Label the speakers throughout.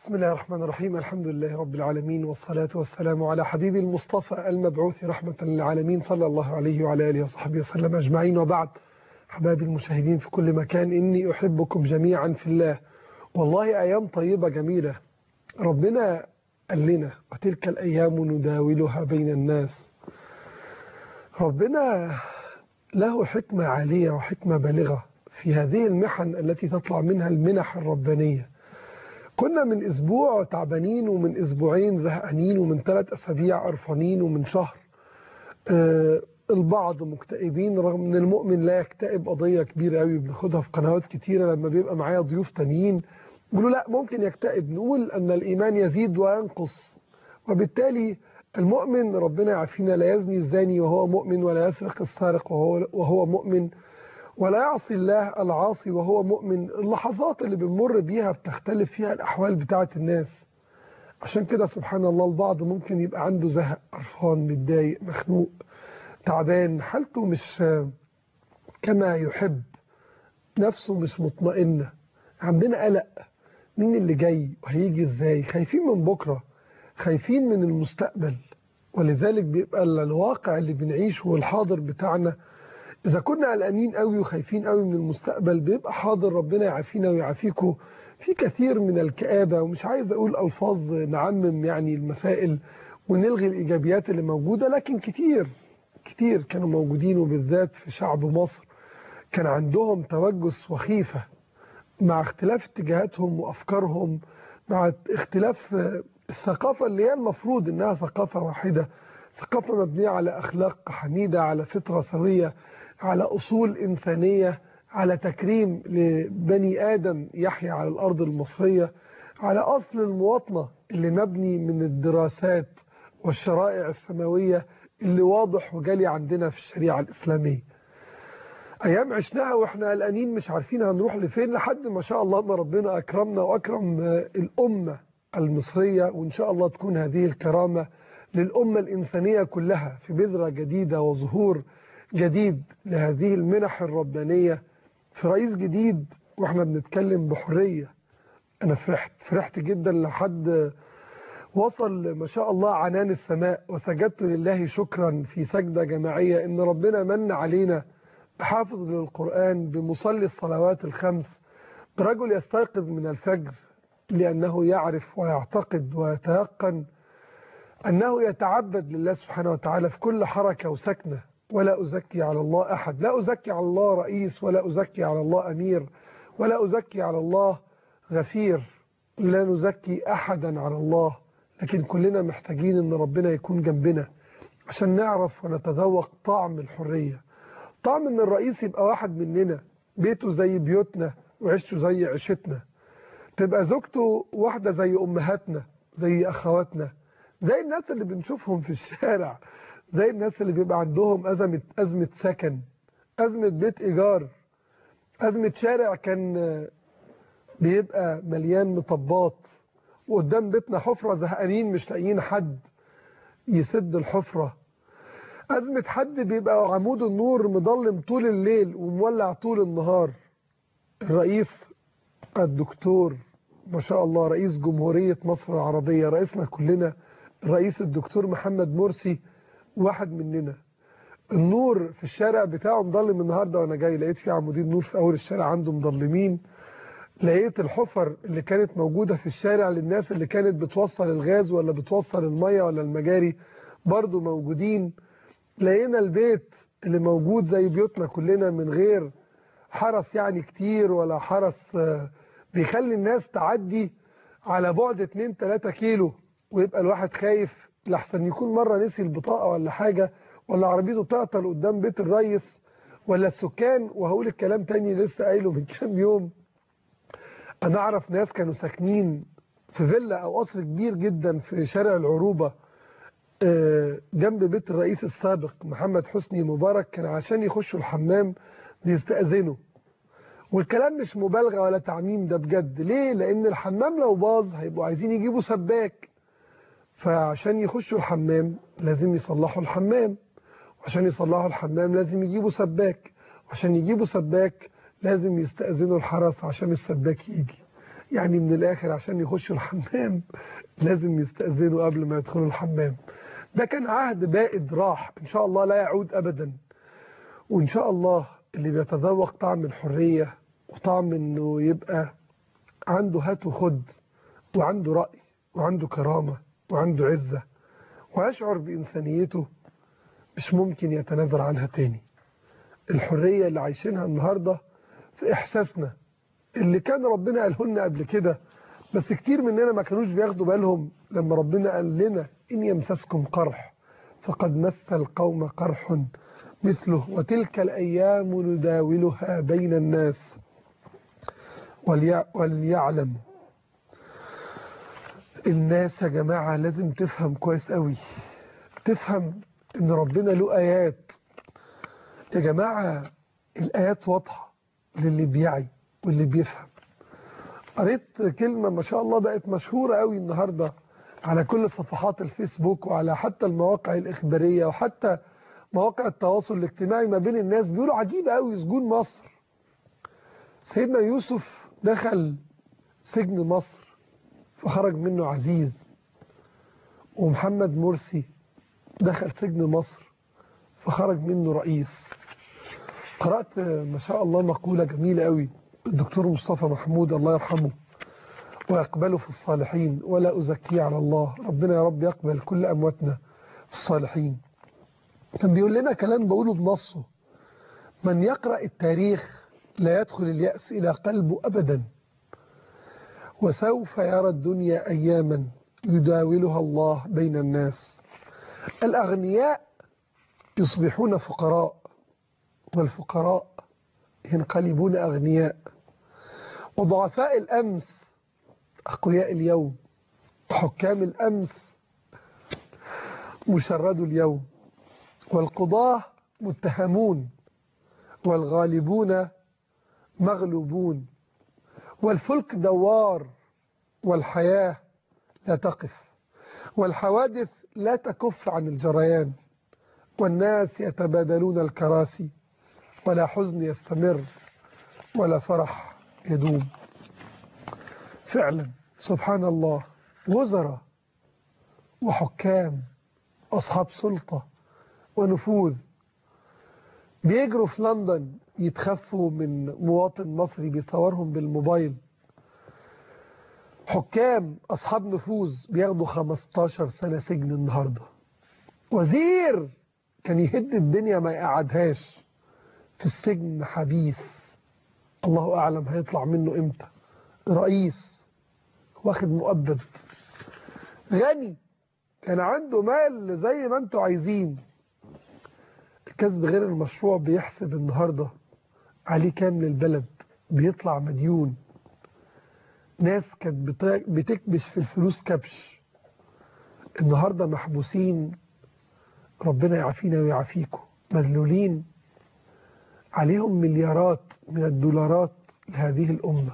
Speaker 1: بسم الله الرحمن الرحيم الحمد لله رب العالمين والصلاة والسلام على حبيب المصطفى المبعوث رحمة للعالمين صلى الله عليه وعلى آله وصحبه وسلم أجمعين وبعد حبايبي المشاهدين في كل مكان إني أحبكم جميعا في الله والله أيام طيبة جميلة ربنا قال لنا وتلك الأيام نداولها بين الناس ربنا له حكمة عالية وحكمة بالغة في هذه المحن التي تطلع منها المنح الربانية كنا من أسبوع تعبانين ومن أسبوعين زهقانين ومن ثلاث أسابيع قرفانين ومن شهر آه البعض مكتئبين رغم ان المؤمن لا يكتئب قضية كبيرة قوي بناخدها في قنوات كتيرة لما بيبقى معايا ضيوف تانيين يقولوا لا ممكن يكتئب نقول أن الإيمان يزيد وينقص وبالتالي المؤمن ربنا يعافينا لا يزني الزاني وهو مؤمن ولا يسرق السارق وهو, وهو مؤمن ولا يعصي الله العاصي وهو مؤمن اللحظات اللي بنمر بيها بتختلف فيها الأحوال بتاعة الناس عشان كده سبحان الله البعض ممكن يبقى عنده زهق قرفان متضايق مخنوق تعبان حالته مش كما يحب نفسه مش مطمئنة عندنا قلق مين اللي جاي وهيجي ازاي خايفين من بكرة خايفين من المستقبل ولذلك بيبقى الواقع اللي بنعيشه والحاضر بتاعنا إذا كنا قلقانين قوي وخايفين قوي من المستقبل بيبقى حاضر ربنا يعافينا ويعافيكم في كثير من الكآبة ومش عايز أقول ألفاظ نعمم يعني المسائل ونلغي الإيجابيات اللي موجودة لكن كتير كتير كانوا موجودين وبالذات في شعب مصر كان عندهم توجس وخيفة مع اختلاف اتجاهاتهم وأفكارهم مع اختلاف الثقافة اللي هي المفروض إنها ثقافة واحدة ثقافة مبنية على أخلاق حميدة على فطرة سوية على أصول إنسانية على تكريم لبني آدم يحيا على الأرض المصرية على أصل المواطنة اللي مبني من الدراسات والشرائع السماوية اللي واضح وجالي عندنا في الشريعة الإسلامية أيام عشناها وإحنا قلقانين مش عارفين هنروح لفين لحد ما شاء الله ما ربنا أكرمنا وأكرم الأمة المصرية وإن شاء الله تكون هذه الكرامة للأمة الإنسانية كلها في بذرة جديدة وظهور جديد لهذه المنح الربانية في رئيس جديد وإحنا بنتكلم بحرية أنا فرحت فرحت جدا لحد وصل ما شاء الله عنان السماء وسجدت لله شكرا في سجدة جماعية إن ربنا من علينا بحافظ للقرآن بمصلي الصلوات الخمس برجل يستيقظ من الفجر لأنه يعرف ويعتقد ويتيقن أنه يتعبد لله سبحانه وتعالى في كل حركة وسكنة ولا أزكي على الله أحد لا أزكي على الله رئيس ولا أزكي على الله أمير ولا أزكي على الله غفير لا نزكي أحدا على الله لكن كلنا محتاجين أن ربنا يكون جنبنا عشان نعرف ونتذوق طعم الحرية طعم أن الرئيس يبقى واحد مننا بيته زي بيوتنا وعيشته زي عيشتنا تبقى زوجته واحدة زي أمهاتنا زي أخواتنا زي الناس اللي بنشوفهم في الشارع زي الناس اللي بيبقى عندهم أزمة, أزمة سكن أزمة بيت إيجار أزمة شارع كان بيبقى مليان مطبات وقدام بيتنا حفرة زهقانين مش لاقيين حد يسد الحفرة أزمة حد بيبقى عمود النور مضلم طول الليل ومولع طول النهار الرئيس الدكتور ما شاء الله رئيس جمهورية مصر العربية رئيسنا كلنا الرئيس الدكتور محمد مرسي واحد مننا النور في الشارع بتاعه مضلم النهاردة وانا جاي لقيت في عمودين نور في اول الشارع عنده مضلمين لقيت الحفر اللي كانت موجودة في الشارع للناس اللي كانت بتوصل الغاز ولا بتوصل المية ولا المجاري برضو موجودين لقينا البيت اللي موجود زي بيوتنا كلنا من غير حرس يعني كتير ولا حرس بيخلي الناس تعدي على بعد 2-3 كيلو ويبقى الواحد خايف لحسن يكون مرة نسي البطاقة ولا حاجة ولا عربيته تعطل قدام بيت الريس ولا السكان وهقول الكلام تاني لسه قايله من كام يوم انا اعرف ناس كانوا ساكنين في فيلا او قصر كبير جدا في شارع العروبة جنب بيت الرئيس السابق محمد حسني مبارك كان عشان يخشوا الحمام بيستأذنوا والكلام مش مبالغة ولا تعميم ده بجد ليه لان الحمام لو باظ هيبقوا عايزين يجيبوا سباك فعشان يخشوا الحمام لازم يصلحوا الحمام وعشان يصلحوا الحمام لازم يجيبوا سباك وعشان يجيبوا سباك لازم يستأذنوا الحرس عشان السباك يجي يعني من الآخر عشان يخشوا الحمام لازم يستأذنوا قبل ما يدخلوا الحمام ده كان عهد بائد راح إن شاء الله لا يعود أبدا وإن شاء الله اللي بيتذوق طعم الحرية وطعم إنه يبقى عنده هات وخد وعنده رأي وعنده كرامة وعنده عزة ويشعر بإنسانيته مش ممكن يتنازل عنها تاني الحرية اللي عايشينها النهاردة في إحساسنا اللي كان ربنا قاله لنا قبل كده بس كتير مننا ما كانوش بياخدوا بالهم لما ربنا قال لنا إن يمسسكم قرح فقد مس القوم قرح مثله وتلك الأيام نداولها بين الناس وليع وليعلم الناس يا جماعة لازم تفهم كويس قوي تفهم ان ربنا له آيات يا جماعة الآيات واضحة للي بيعي واللي بيفهم قريت كلمة ما شاء الله بقت مشهورة قوي النهاردة على كل صفحات الفيسبوك وعلى حتى المواقع الإخبارية وحتى مواقع التواصل الاجتماعي ما بين الناس بيقولوا عجيبة قوي سجون مصر سيدنا يوسف دخل سجن مصر فخرج منه عزيز ومحمد مرسي دخل سجن مصر فخرج منه رئيس قرأت ما شاء الله مقولة جميلة قوي الدكتور مصطفى محمود الله يرحمه ويقبله في الصالحين ولا أزكيه على الله ربنا يا رب يقبل كل أمواتنا في الصالحين كان بيقول لنا كلام بقوله بنصه من يقرأ التاريخ لا يدخل اليأس إلى قلبه أبدا وسوف يرى الدنيا أياما يداولها الله بين الناس الأغنياء يصبحون فقراء والفقراء ينقلبون أغنياء وضعفاء الأمس أقوياء اليوم وحكام الأمس مشردوا اليوم والقضاة متهمون والغالبون مغلوبون والفلك دوار والحياة لا تقف والحوادث لا تكف عن الجريان والناس يتبادلون الكراسي ولا حزن يستمر ولا فرح يدوم فعلا سبحان الله وزراء وحكام أصحاب سلطة ونفوذ بيجروا في لندن يتخفوا من مواطن مصري بيصورهم بالموبايل حكام أصحاب نفوذ بياخدوا 15 سنة سجن النهاردة وزير كان يهد الدنيا ما يقعدهاش في السجن حبيس الله أعلم هيطلع منه إمتى رئيس واخد مؤبد غني كان عنده مال زي ما انتوا عايزين الكسب غير المشروع بيحسب النهاردة عليه كام للبلد بيطلع مديون ناس كانت بتكبش في الفلوس كبش النهاردة محبوسين ربنا يعافينا ويعافيكم مذلولين عليهم مليارات من الدولارات لهذه الأمة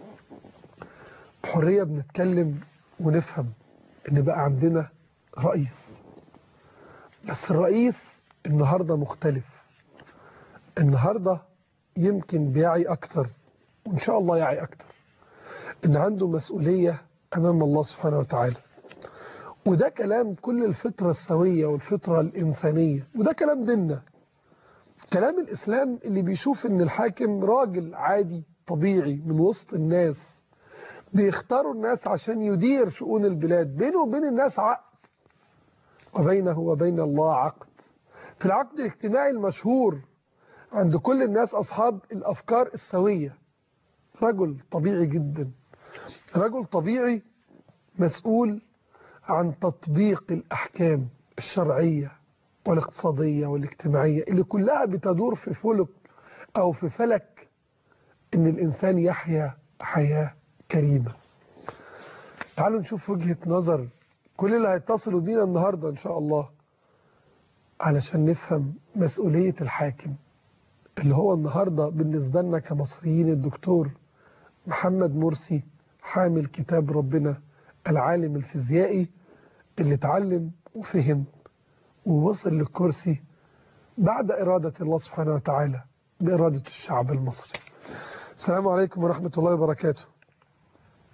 Speaker 1: بحرية بنتكلم ونفهم ان بقى عندنا رئيس بس الرئيس النهاردة مختلف النهاردة يمكن بيعي أكتر وإن شاء الله يعي أكتر إن عنده مسؤولية أمام الله سبحانه وتعالى وده كلام كل الفطرة السوية والفطرة الإنسانية وده كلام ديننا كلام الإسلام اللي بيشوف إن الحاكم راجل عادي طبيعي من وسط الناس بيختاروا الناس عشان يدير شؤون البلاد بينه وبين الناس عقد وبينه وبين الله عقد في العقد الاجتماعي المشهور عند كل الناس أصحاب الأفكار السوية رجل طبيعي جدا رجل طبيعي مسؤول عن تطبيق الأحكام الشرعية والاقتصادية والاجتماعية اللي كلها بتدور في فلك أو في فلك إن الإنسان يحيا حياة كريمة تعالوا نشوف وجهة نظر كل اللي هيتصلوا بينا النهاردة إن شاء الله علشان نفهم مسؤولية الحاكم اللي هو النهاردة بالنسبة لنا كمصريين الدكتور محمد مرسي حامل كتاب ربنا العالم الفيزيائي اللي اتعلم وفهم ووصل للكرسي بعد إرادة الله سبحانه وتعالى بإرادة الشعب المصري السلام عليكم ورحمة الله وبركاته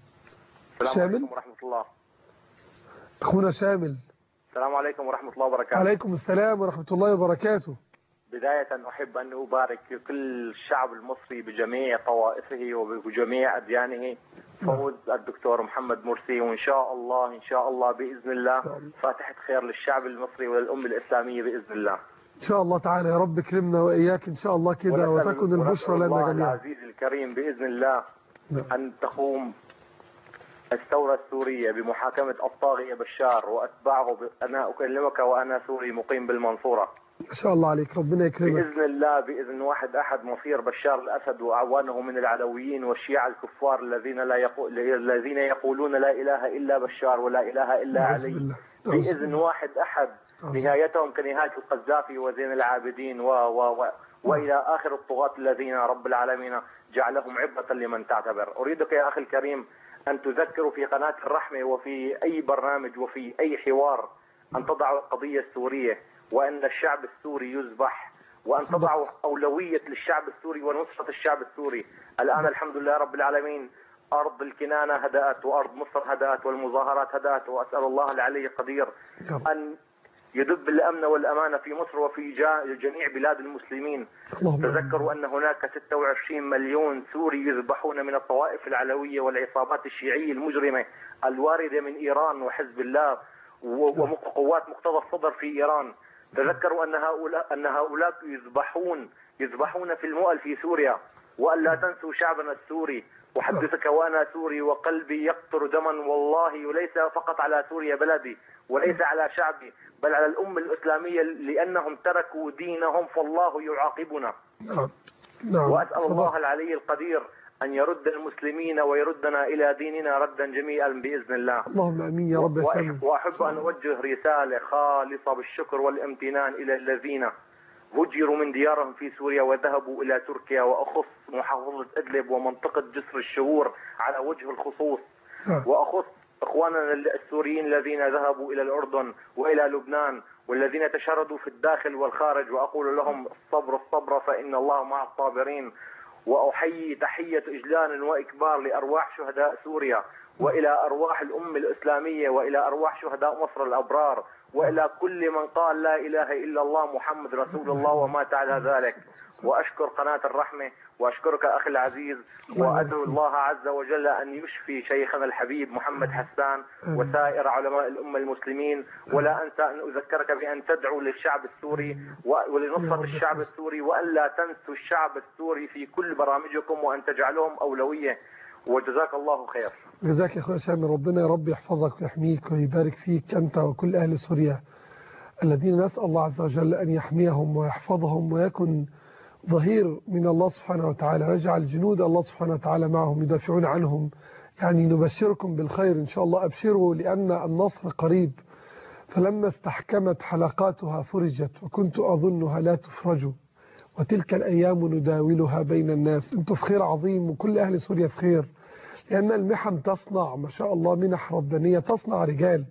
Speaker 2: السلام
Speaker 1: شامل؟
Speaker 2: عليكم ورحمة الله
Speaker 1: أخونا شامل
Speaker 2: السلام عليكم ورحمة الله وبركاته
Speaker 1: عليكم السلام ورحمة الله وبركاته
Speaker 2: بداية أحب أن أبارك كل الشعب المصري بجميع طوائفه وبجميع أديانه فوز الدكتور محمد مرسي وإن شاء الله إن شاء الله بإذن الله
Speaker 1: شاء الله.
Speaker 2: فاتحة خير للشعب المصري وللأمة الإسلامية بإذن الله
Speaker 1: إن شاء الله تعالى يا رب كرمنا وإياك إن شاء الله كده
Speaker 2: ونسأل-
Speaker 1: وتكن البشرى
Speaker 2: ونسأل
Speaker 1: لنا
Speaker 2: الله
Speaker 1: جميعا
Speaker 2: العزيز الكريم بإذن الله
Speaker 1: نعم.
Speaker 2: أن تقوم الثورة السورية بمحاكمة الطاغية بشار وأتباعه ب- أنا أكلمك وأنا سوري مقيم بالمنصورة
Speaker 1: ما شاء الله عليك ربنا يكرمك
Speaker 2: بإذن الله بإذن واحد أحد مصير بشار الأسد وأعوانه من العلويين والشيعة الكفار الذين لا يقول الذين يقولون لا إله إلا بشار ولا إله إلا
Speaker 1: أعوذ
Speaker 2: علي
Speaker 1: بالله أعوذ
Speaker 2: بإذن
Speaker 1: بالله.
Speaker 2: واحد أحد
Speaker 1: أعوذ بالله.
Speaker 2: نهايتهم كنهاية القذافي وزين العابدين و و و وإلى آخر الطغاة الذين رب العالمين جعلهم عبرة لمن تعتبر أريدك يا أخي الكريم أن تذكروا في قناة الرحمة وفي أي برنامج وفي أي حوار أن تضعوا القضية السورية وأن الشعب السوري يذبح وأن
Speaker 1: صدقت.
Speaker 2: تضعوا أولوية للشعب السوري ونصرة الشعب السوري الآن الحمد لله رب العالمين أرض الكنانة هدأت وأرض مصر هدأت والمظاهرات هدأت وأسأل الله العلي القدير
Speaker 1: يا رب.
Speaker 2: أن يدب الأمن والأمانة في مصر وفي جا- جميع بلاد المسلمين
Speaker 1: اللهم آمين.
Speaker 2: تذكروا أن هناك 26 مليون سوري يذبحون من الطوائف العلوية والعصابات الشيعية المجرمة الواردة من إيران وحزب الله و- وقوات مقتدى الصدر في إيران تذكروا أن هؤلاء أن هؤلاء يذبحون يذبحون في المؤل في سوريا وأن لا تنسوا شعبنا السوري أحدثك وأنا سوري وقلبي يقطر دما والله ليس فقط على سوريا بلدي وليس على شعبي بل على الأمة الإسلامية لأنهم تركوا دينهم فالله يعاقبنا
Speaker 1: نعم نعم
Speaker 2: وأسأل الله
Speaker 1: صدقت.
Speaker 2: العلي القدير أن يرد المسلمين ويردنا إلى ديننا ردا جميعا بإذن الله
Speaker 1: اللهم امين يا رب يا سامي
Speaker 2: وأح- وأحب أن أوجه رسالة خالصة بالشكر والامتنان إلى الذين هجروا من ديارهم في سوريا وذهبوا إلى تركيا وأخص محافظة إدلب ومنطقة جسر الشهور على وجه الخصوص
Speaker 1: نعم.
Speaker 2: وأخص إخواننا السوريين الذين ذهبوا إلى الأردن وإلى لبنان والذين تشردوا في الداخل والخارج وأقول لهم الصبر الصبر فإن الله مع الصابرين وأحيي تحية إجلال وإكبار لأرواح شهداء سوريا وإلى أرواح الأمة الإسلامية وإلى أرواح شهداء مصر الأبرار وإلى كل من قال لا إله إلا الله محمد رسول الله ومات على ذلك وأشكر قناة الرحمة وأشكرك أخي العزيز وأدعو الله عز وجل أن يشفي شيخنا الحبيب محمد حسان وسائر علماء الأمة المسلمين ولا أنسى أن أذكرك بأن تدعو للشعب السوري و- ولنصرة الشعب السوري وأن لا تنسوا الشعب السوري في كل برامجكم وأن تجعلهم أولوية وجزاك الله خير
Speaker 1: جزاك يا اخويا سامي ربنا يا رب يحفظك ويحميك ويبارك فيك انت وكل اهل سوريا الذين نسال الله عز وجل ان يحميهم ويحفظهم ويكن ظهير من الله سبحانه وتعالى ويجعل جنود الله سبحانه وتعالى معهم يدافعون عنهم يعني نبشركم بالخير ان شاء الله ابشروا لان النصر قريب فلما استحكمت حلقاتها فرجت وكنت اظنها لا تفرج وتلك الايام نداولها بين الناس انتم في خير عظيم وكل اهل سوريا في خير لأن المحن تصنع ما شاء الله منح ربانية تصنع رجال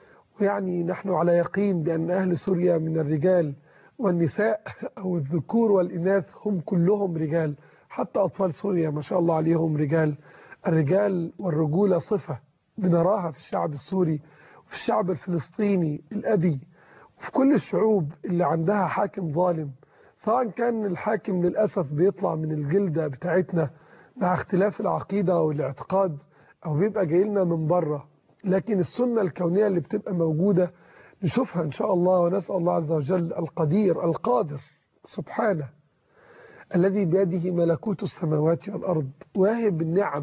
Speaker 1: ويعني نحن على يقين بأن أهل سوريا من الرجال والنساء أو الذكور والإناث هم كلهم رجال حتى أطفال سوريا ما شاء الله عليهم رجال الرجال والرجولة صفة بنراها في الشعب السوري وفي الشعب الفلسطيني الأبي وفي كل الشعوب اللي عندها حاكم ظالم سواء كان الحاكم للأسف بيطلع من الجلدة بتاعتنا مع اختلاف العقيدة والاعتقاد أو بيبقى جاي لنا من بره لكن السنة الكونية اللي بتبقى موجودة نشوفها إن شاء الله ونسأل الله عز وجل القدير القادر سبحانه الذي بيده ملكوت السماوات والأرض واهب النعم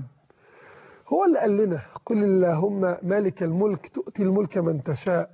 Speaker 1: هو اللي قال لنا قل اللهم مالك الملك تؤتي الملك من تشاء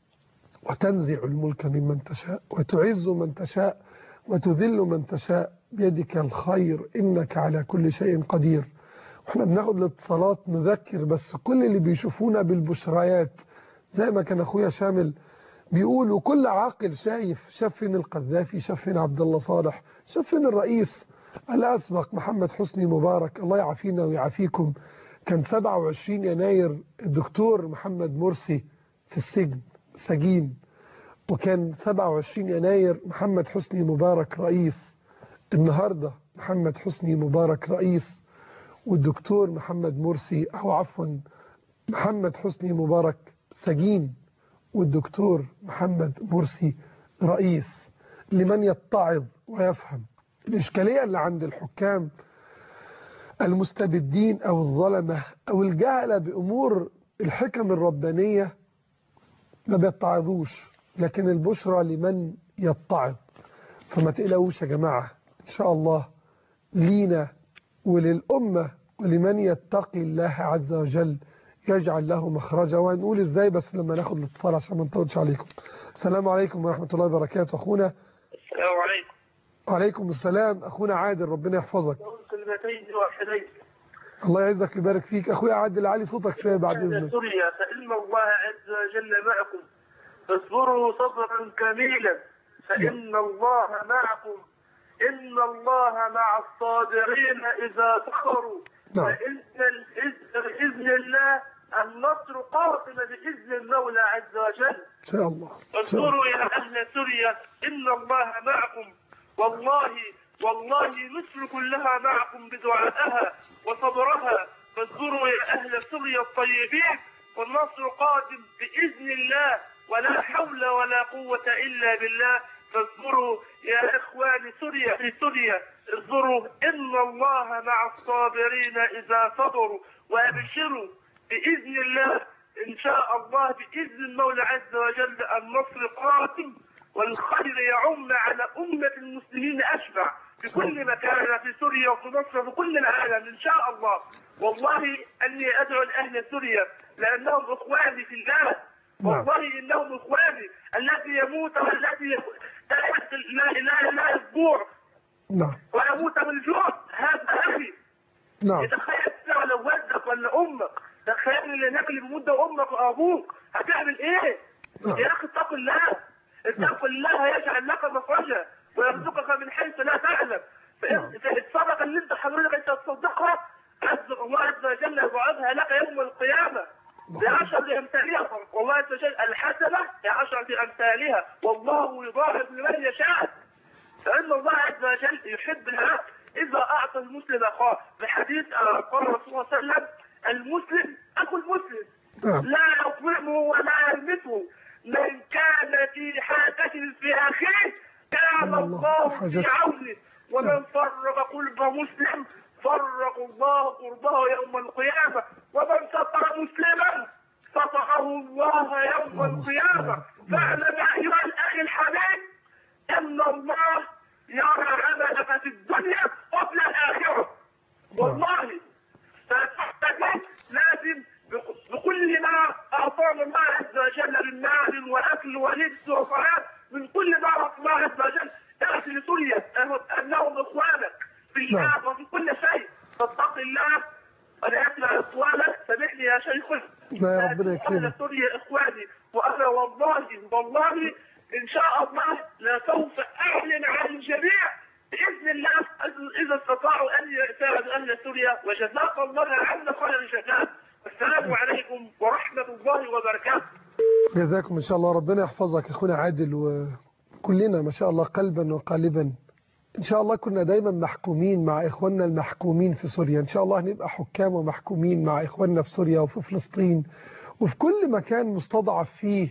Speaker 1: وتنزع الملك ممن تشاء وتعز من تشاء وتذل من تشاء بيدك الخير إنك على كل شيء قدير واحنا بناخد الاتصالات نذكر بس كل اللي بيشوفونا بالبشريات زي ما كان اخويا شامل بيقول وكل عاقل شايف شاف فين القذافي شاف فين عبد الله صالح شاف فين الرئيس الاسبق محمد حسني مبارك الله يعافينا ويعافيكم كان 27 يناير الدكتور محمد مرسي في السجن سجين وكان 27 يناير محمد حسني مبارك رئيس النهاردة محمد حسني مبارك رئيس والدكتور محمد مرسي أو عفوا محمد حسني مبارك سجين والدكتور محمد مرسي رئيس لمن يتعظ ويفهم الإشكالية اللي عند الحكام المستبدين أو الظلمة أو الجهلة بأمور الحكم الربانية ما بيتعظوش لكن البشرى لمن يتعظ فما تقلقوش يا جماعة إن شاء الله لينا وللأمة ولمن يتقي الله عز وجل يجعل له مخرجا وهنقول ازاي بس لما ناخد الاتصال عشان ما نطولش عليكم السلام عليكم ورحمة الله وبركاته أخونا
Speaker 3: السلام عليكم
Speaker 1: وعليكم السلام أخونا عادل ربنا يحفظك
Speaker 3: أقول كلمتين واحدين
Speaker 1: الله يعزك ويبارك فيك أخويا عادل علي صوتك شوية بعد
Speaker 3: أهل
Speaker 1: إذنك
Speaker 3: سوريا فإن الله عز وجل معكم فاصبروا صبرا كميلا فإن الله معكم إن الله مع الصابرين إذا صبروا
Speaker 1: نعم.
Speaker 3: فإن الإذ- بإذن الله النصر قاطم بإذن المولى عز وجل
Speaker 1: إن شاء الله إن شاء الله
Speaker 3: انظروا يا أهل سوريا إن الله معكم والله والله مصر كلها معكم بدعائها وصبرها فاصبروا يا أهل سوريا الطيبين والنصر قادم بإذن الله ولا حول ولا قوة إلا بالله فاصبروا يا إخوان سوريا في سوريا اصبروا إن الله مع الصابرين إذا صبروا وأبشروا بإذن الله إن شاء الله بإذن المولى عز وجل النصر قادم والخير يعم على أمة المسلمين أشبع في كل مكان في سوريا وفي مصر وفي كل العالم إن شاء الله والله أني أدعو لأهل سوريا لأنهم إخواني في الله والله إنهم إخواني الذي يموت والذي لا لا لا يسبوع
Speaker 1: نعم
Speaker 3: ويموت بالجوع هذا أخي
Speaker 1: نعم
Speaker 3: تخيل لو والدك ولا امك تخيل اللي ناكل بمده امك وابوك هتعمل ايه؟
Speaker 1: نعم.
Speaker 3: يا اخي اتق الله اتق الله يجعل لك مخرجا ويرزقك من حيث لا تعلم
Speaker 1: نعم.
Speaker 3: فإن- فالصدقه اللي انت حضرتك انت تصدقها عز الله عز وجل يبعدها لك يوم القيامه بعشرة أمثالها والله عز وجل الحسنة بعشرة أمثالها والله يضاعف لمن يشاء فإن الله عز وجل يحب العبد إذا أعطى المسلم أخاه بحديث آه، قال الرسول صلى الله عليه وسلم المسلم أخو المسلم
Speaker 1: نعم
Speaker 3: لا يظلمه ولا يلمسه من كان في حاجة في أخيه كان
Speaker 1: الله
Speaker 3: الله
Speaker 1: في
Speaker 3: في
Speaker 1: حاجته.
Speaker 3: عونه ومن فرق قلب مسلم فرق الله قربه يوم القيامة ومن ستر مسلما ستره الله يوم
Speaker 1: اللهم
Speaker 3: القيامة
Speaker 1: استر.
Speaker 3: فاعلم أيها الأخ الحبيب ان الله يرى عملك في الدنيا قبل الاخره والله فالتحديد لازم بك- بكل ما اعطانا الله عز وجل من مال واكل ولبس وصلاه من كل ما اعطى الله عز وجل تاتي لسوريا أنه- انهم اخوانك في الله
Speaker 1: نعم.
Speaker 3: وفي كل شيء فاتق الله انا اسمع اقوالك سامحني يا شيخ
Speaker 1: لا يا ربنا يكرمك.
Speaker 3: أهل سوريا إخواني وأنا والله والله إن شاء الله لسوف أعلن عن الجميع بإذن الله إذا استطاعوا أن يساعدوا أهل سوريا وجزاك الله عنا خير الجزاء السلام عليكم ورحمة الله وبركاته
Speaker 1: جزاكم إن شاء الله ربنا يحفظك أخونا عادل وكلنا ما شاء الله قلبا وقالبا إن شاء الله كنا دايما محكومين مع إخواننا المحكومين في سوريا إن شاء الله هنبقى حكام ومحكومين مع إخواننا في سوريا وفي فلسطين وفي كل مكان مستضعف فيه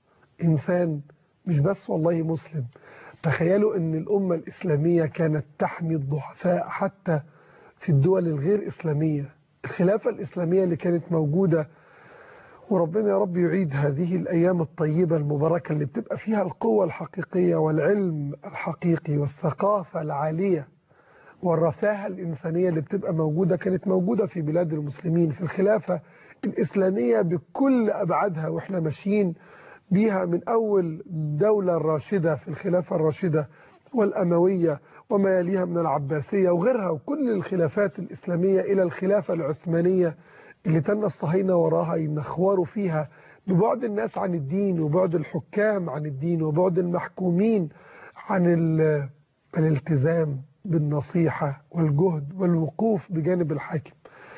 Speaker 1: إنسان مش بس والله مسلم تخيلوا أن الأمة الإسلامية كانت تحمي الضعفاء حتى في الدول الغير إسلامية الخلافة الإسلامية اللي كانت موجودة وربنا يا رب يعيد هذه الأيام الطيبة المباركة اللي بتبقى فيها القوة الحقيقية والعلم الحقيقي والثقافة العالية والرفاهة الإنسانية اللي بتبقى موجودة كانت موجودة في بلاد المسلمين في الخلافة الإسلامية بكل أبعادها وإحنا ماشيين بيها من أول دولة الراشدة في الخلافة الراشدة والأموية وما يليها من العباسية وغيرها وكل الخلافات الإسلامية إلى الخلافة العثمانية اللي تم الصهاينة وراها ينخوروا فيها ببعد الناس عن الدين وبعد الحكام عن الدين وبعد المحكومين عن ال- الالتزام بالنصيحة والجهد والوقوف بجانب الحاكم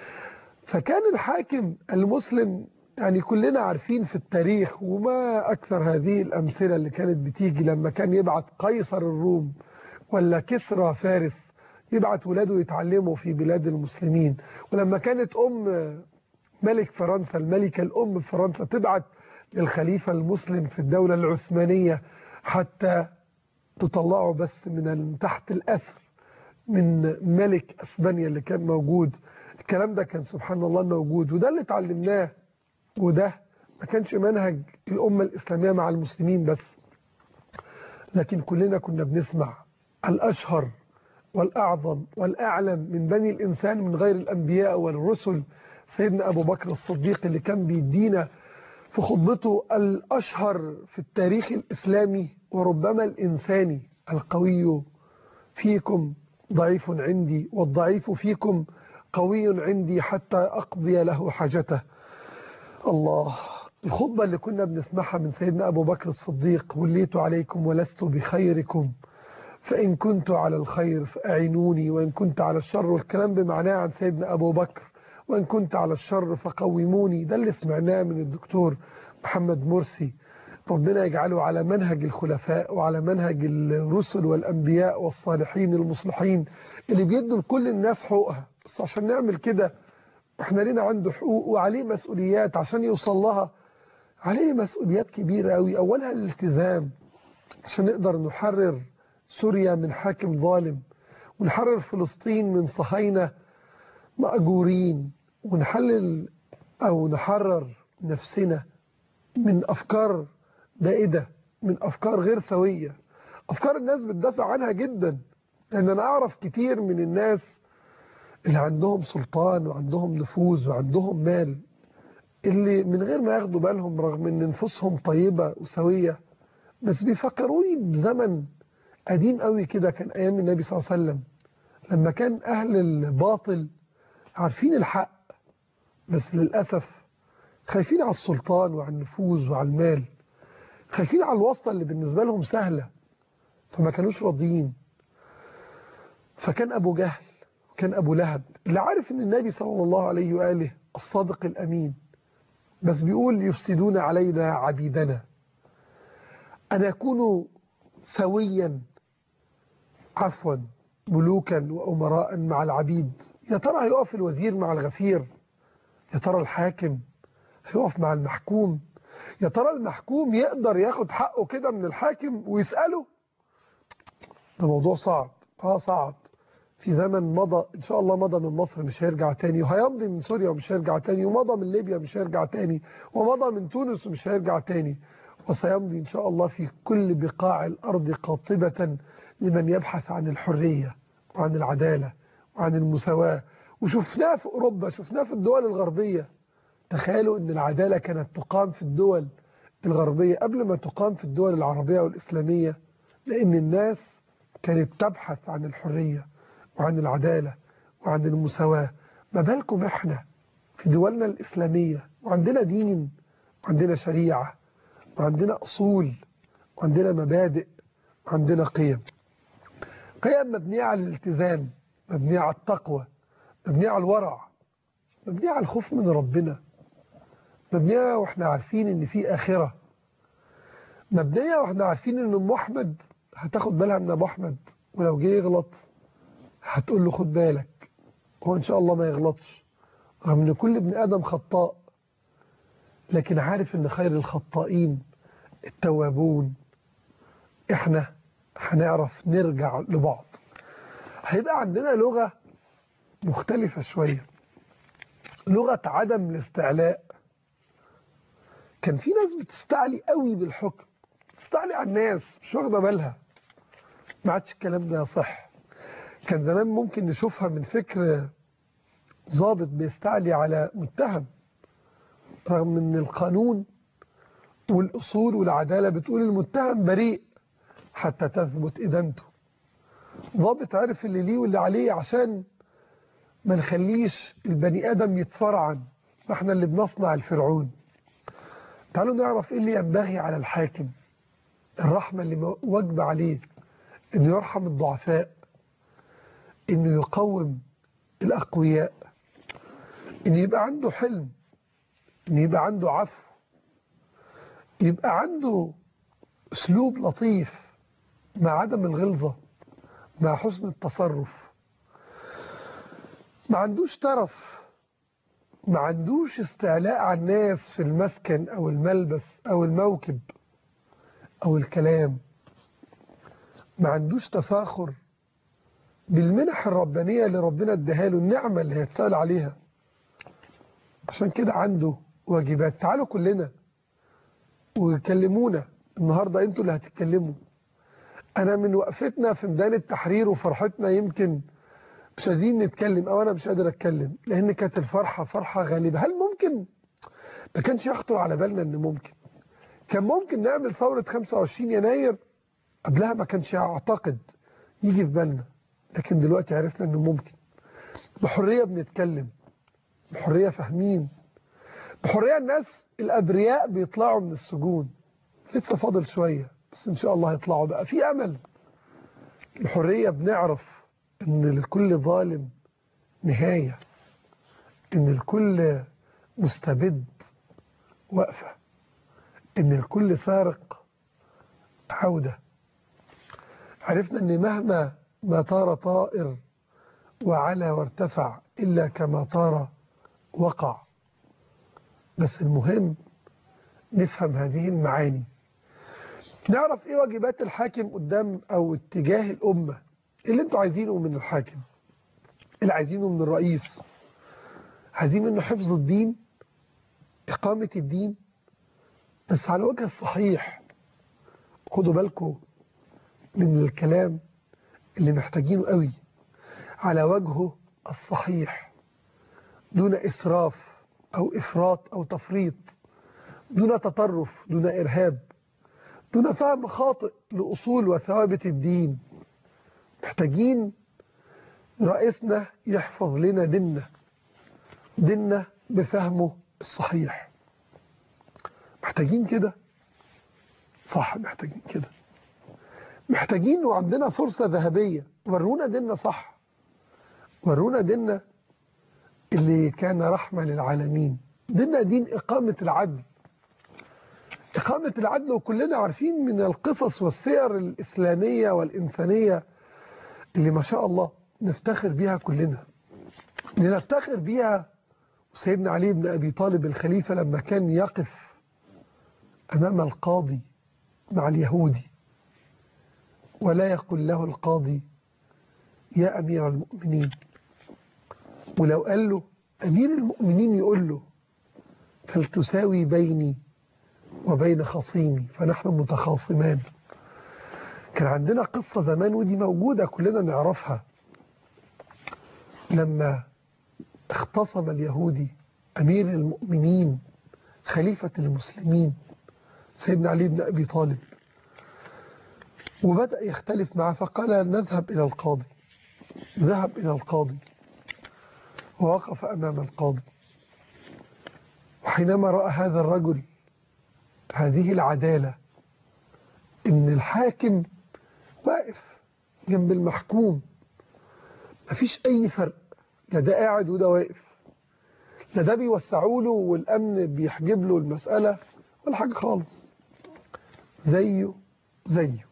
Speaker 1: فكان الحاكم المسلم يعني كلنا عارفين في التاريخ وما أكثر هذه الأمثلة اللي كانت بتيجي لما كان يبعت قيصر الروم ولا كسرى فارس يبعت ولاده يتعلموا في بلاد المسلمين ولما كانت أم ملك فرنسا الملكة الأم في فرنسا تبعت للخليفة المسلم في الدولة العثمانية حتى تطلعه بس من تحت الأسر من ملك أسبانيا اللي كان موجود الكلام ده كان سبحان الله موجود وده اللي اتعلمناه وده ما كانش منهج الأمة الإسلامية مع المسلمين بس لكن كلنا كنا بنسمع الأشهر والأعظم والأعلم من بني الإنسان من غير الأنبياء والرسل سيدنا أبو بكر الصديق اللي كان بيدينا في خطبته الأشهر في التاريخ الإسلامي وربما الإنساني القوي فيكم ضعيف عندي والضعيف فيكم قوي عندي حتى أقضي له حاجته الله الخطبة اللي كنا بنسمعها من سيدنا أبو بكر الصديق وليت عليكم ولست بخيركم فإن كنت على الخير فأعينوني وإن كنت على الشر والكلام بمعناه عن سيدنا أبو بكر وإن كنت على الشر فقوموني ده اللي سمعناه من الدكتور محمد مرسي ربنا يجعله على منهج الخلفاء وعلى منهج الرسل والأنبياء والصالحين المصلحين اللي بيدوا لكل الناس حقوقها بس عشان نعمل كده احنا لنا عنده حقوق وعليه مسؤوليات عشان يوصل لها عليه مسؤوليات كبيرة قوي أولها الالتزام عشان نقدر نحرر سوريا من حاكم ظالم ونحرر فلسطين من صهاينة مأجورين ونحلل أو نحرر نفسنا من أفكار بائدة من أفكار غير سوية أفكار الناس بتدافع عنها جدا لأن أنا أعرف كتير من الناس اللي عندهم سلطان وعندهم نفوذ وعندهم مال اللي من غير ما ياخدوا بالهم رغم ان نفوسهم طيبة وسوية بس بيفكروني بزمن قديم قوي كده كان ايام النبي صلى الله عليه وسلم لما كان اهل الباطل عارفين الحق بس للأسف خايفين على السلطان وعلى النفوذ وعلى المال خايفين على الواسطة اللي بالنسبة لهم سهلة فما كانوش راضيين فكان أبو جهل كان أبو لهب اللي عارف ان النبي صلى الله عليه وآله الصادق الأمين بس بيقول يفسدون علينا عبيدنا أن يكون سويا عفوا ملوكا وأمراء مع العبيد يا ترى هيقف الوزير مع الغفير يا ترى الحاكم هيقف مع المحكوم يا ترى المحكوم يقدر ياخد حقه كده من الحاكم ويسأله ده موضوع صعب اه صعب في زمن مضى ان شاء الله مضى من مصر مش هيرجع تاني وهيمضي من سوريا ومش هيرجع تاني ومضى من ليبيا مش هيرجع تاني ومضى من تونس ومش هيرجع تاني وسيمضي ان شاء الله في كل بقاع الارض قاطبة لمن يبحث عن الحرية وعن العدالة وعن المساواة وشفناه في اوروبا شفناه في الدول الغربية تخيلوا ان العدالة كانت تقام في الدول الغربية قبل ما تقام في الدول العربية والإسلامية لأن الناس كانت تبحث عن الحرية وعن العدالة وعن المساواة ما بالكم احنا في دولنا الإسلامية وعندنا دين وعندنا شريعة وعندنا أصول وعندنا مبادئ وعندنا قيم قيم مبنية على الالتزام مبنية على التقوى مبنية على الورع مبنية على الخوف من ربنا مبنية واحنا عارفين ان في آخرة مبنية واحنا عارفين ان ام احمد هتاخد بالها من ابو احمد ولو جه يغلط هتقول له خد بالك هو ان شاء الله ما يغلطش رغم ان كل ابن ادم خطاء لكن عارف ان خير الخطائين التوابون احنا هنعرف نرجع لبعض هيبقى عندنا لغة مختلفة شوية لغة عدم الاستعلاء كان في ناس بتستعلي قوي بالحكم بتستعلي على الناس مش واخده بالها ما عادش الكلام ده صح كان زمان ممكن نشوفها من فكر ضابط بيستعلي على متهم رغم ان القانون والاصول والعداله بتقول المتهم بريء حتى تثبت ادانته ضابط عرف اللي ليه واللي عليه عشان ما نخليش البني ادم يتفرعن احنا اللي بنصنع الفرعون تعالوا نعرف ايه اللي ينبغي على الحاكم الرحمة اللي واجبة عليه انه يرحم الضعفاء انه يقوم الاقوياء انه يبقى عنده حلم انه يبقى عنده عفو يبقى عنده اسلوب لطيف مع عدم الغلظة مع حسن التصرف ما عندوش ترف ما عندوش استعلاء على الناس في المسكن أو الملبس أو الموكب أو الكلام ما عندوش تفاخر بالمنح الربانية اللي ربنا اداها له النعمة اللي هيتسأل عليها عشان كده عنده واجبات تعالوا كلنا وكلمونا النهاردة انتوا اللي هتتكلموا انا من وقفتنا في ميدان التحرير وفرحتنا يمكن مش قادرين نتكلم او انا مش قادر اتكلم لان كانت الفرحة فرحة غالبة هل ممكن ما كانش يخطر على بالنا ان ممكن كان ممكن نعمل ثورة 25 يناير قبلها ما كانش اعتقد يجي في بالنا لكن دلوقتي عرفنا انه ممكن بحرية بنتكلم بحرية فاهمين بحرية الناس الأبرياء بيطلعوا من السجون لسه فاضل شوية بس إن شاء الله هيطلعوا بقى في أمل بحرية بنعرف إن لكل ظالم نهاية إن الكل مستبد وقفة إن الكل سارق عودة عرفنا إن مهما ما طار طائر وعلى وارتفع إلا كما طار وقع بس المهم نفهم هذه المعاني نعرف ايه واجبات الحاكم قدام او اتجاه الامة اللي انتوا عايزينه من الحاكم اللي عايزينه من الرئيس عايزين منه حفظ الدين اقامة الدين بس على وجه الصحيح خدوا بالكم من الكلام اللي محتاجينه قوي على وجهه الصحيح دون إسراف أو إفراط أو تفريط دون تطرف دون إرهاب دون فهم خاطئ لأصول وثوابت الدين محتاجين رئيسنا يحفظ لنا ديننا ديننا بفهمه الصحيح محتاجين كده صح محتاجين كده محتاجين وعندنا فرصة ذهبية ورونا ديننا صح ورونا ديننا اللي كان رحمة للعالمين ديننا دين إقامة العدل إقامة العدل وكلنا عارفين من القصص والسير الإسلامية والإنسانية اللي ما شاء الله نفتخر بيها كلنا اللي نفتخر بيها سيدنا علي بن أبي طالب الخليفة لما كان يقف أمام القاضي مع اليهودي ولا يقول له القاضي يا أمير المؤمنين ولو قال له أمير المؤمنين يقول له فلتساوي بيني وبين خصيمي فنحن متخاصمان كان عندنا قصة زمان ودي موجودة كلنا نعرفها لما اختصم اليهودي أمير المؤمنين خليفة المسلمين سيدنا علي بن أبي طالب وبدأ يختلف معه فقال نذهب إلى القاضي ذهب إلى القاضي ووقف أمام القاضي وحينما رأى هذا الرجل هذه العدالة إن الحاكم واقف جنب المحكوم مفيش أي فرق لا ده قاعد وده واقف لا ده بيوسعوا له والأمن بيحجب له المسألة ولا حاجة خالص زيه زيه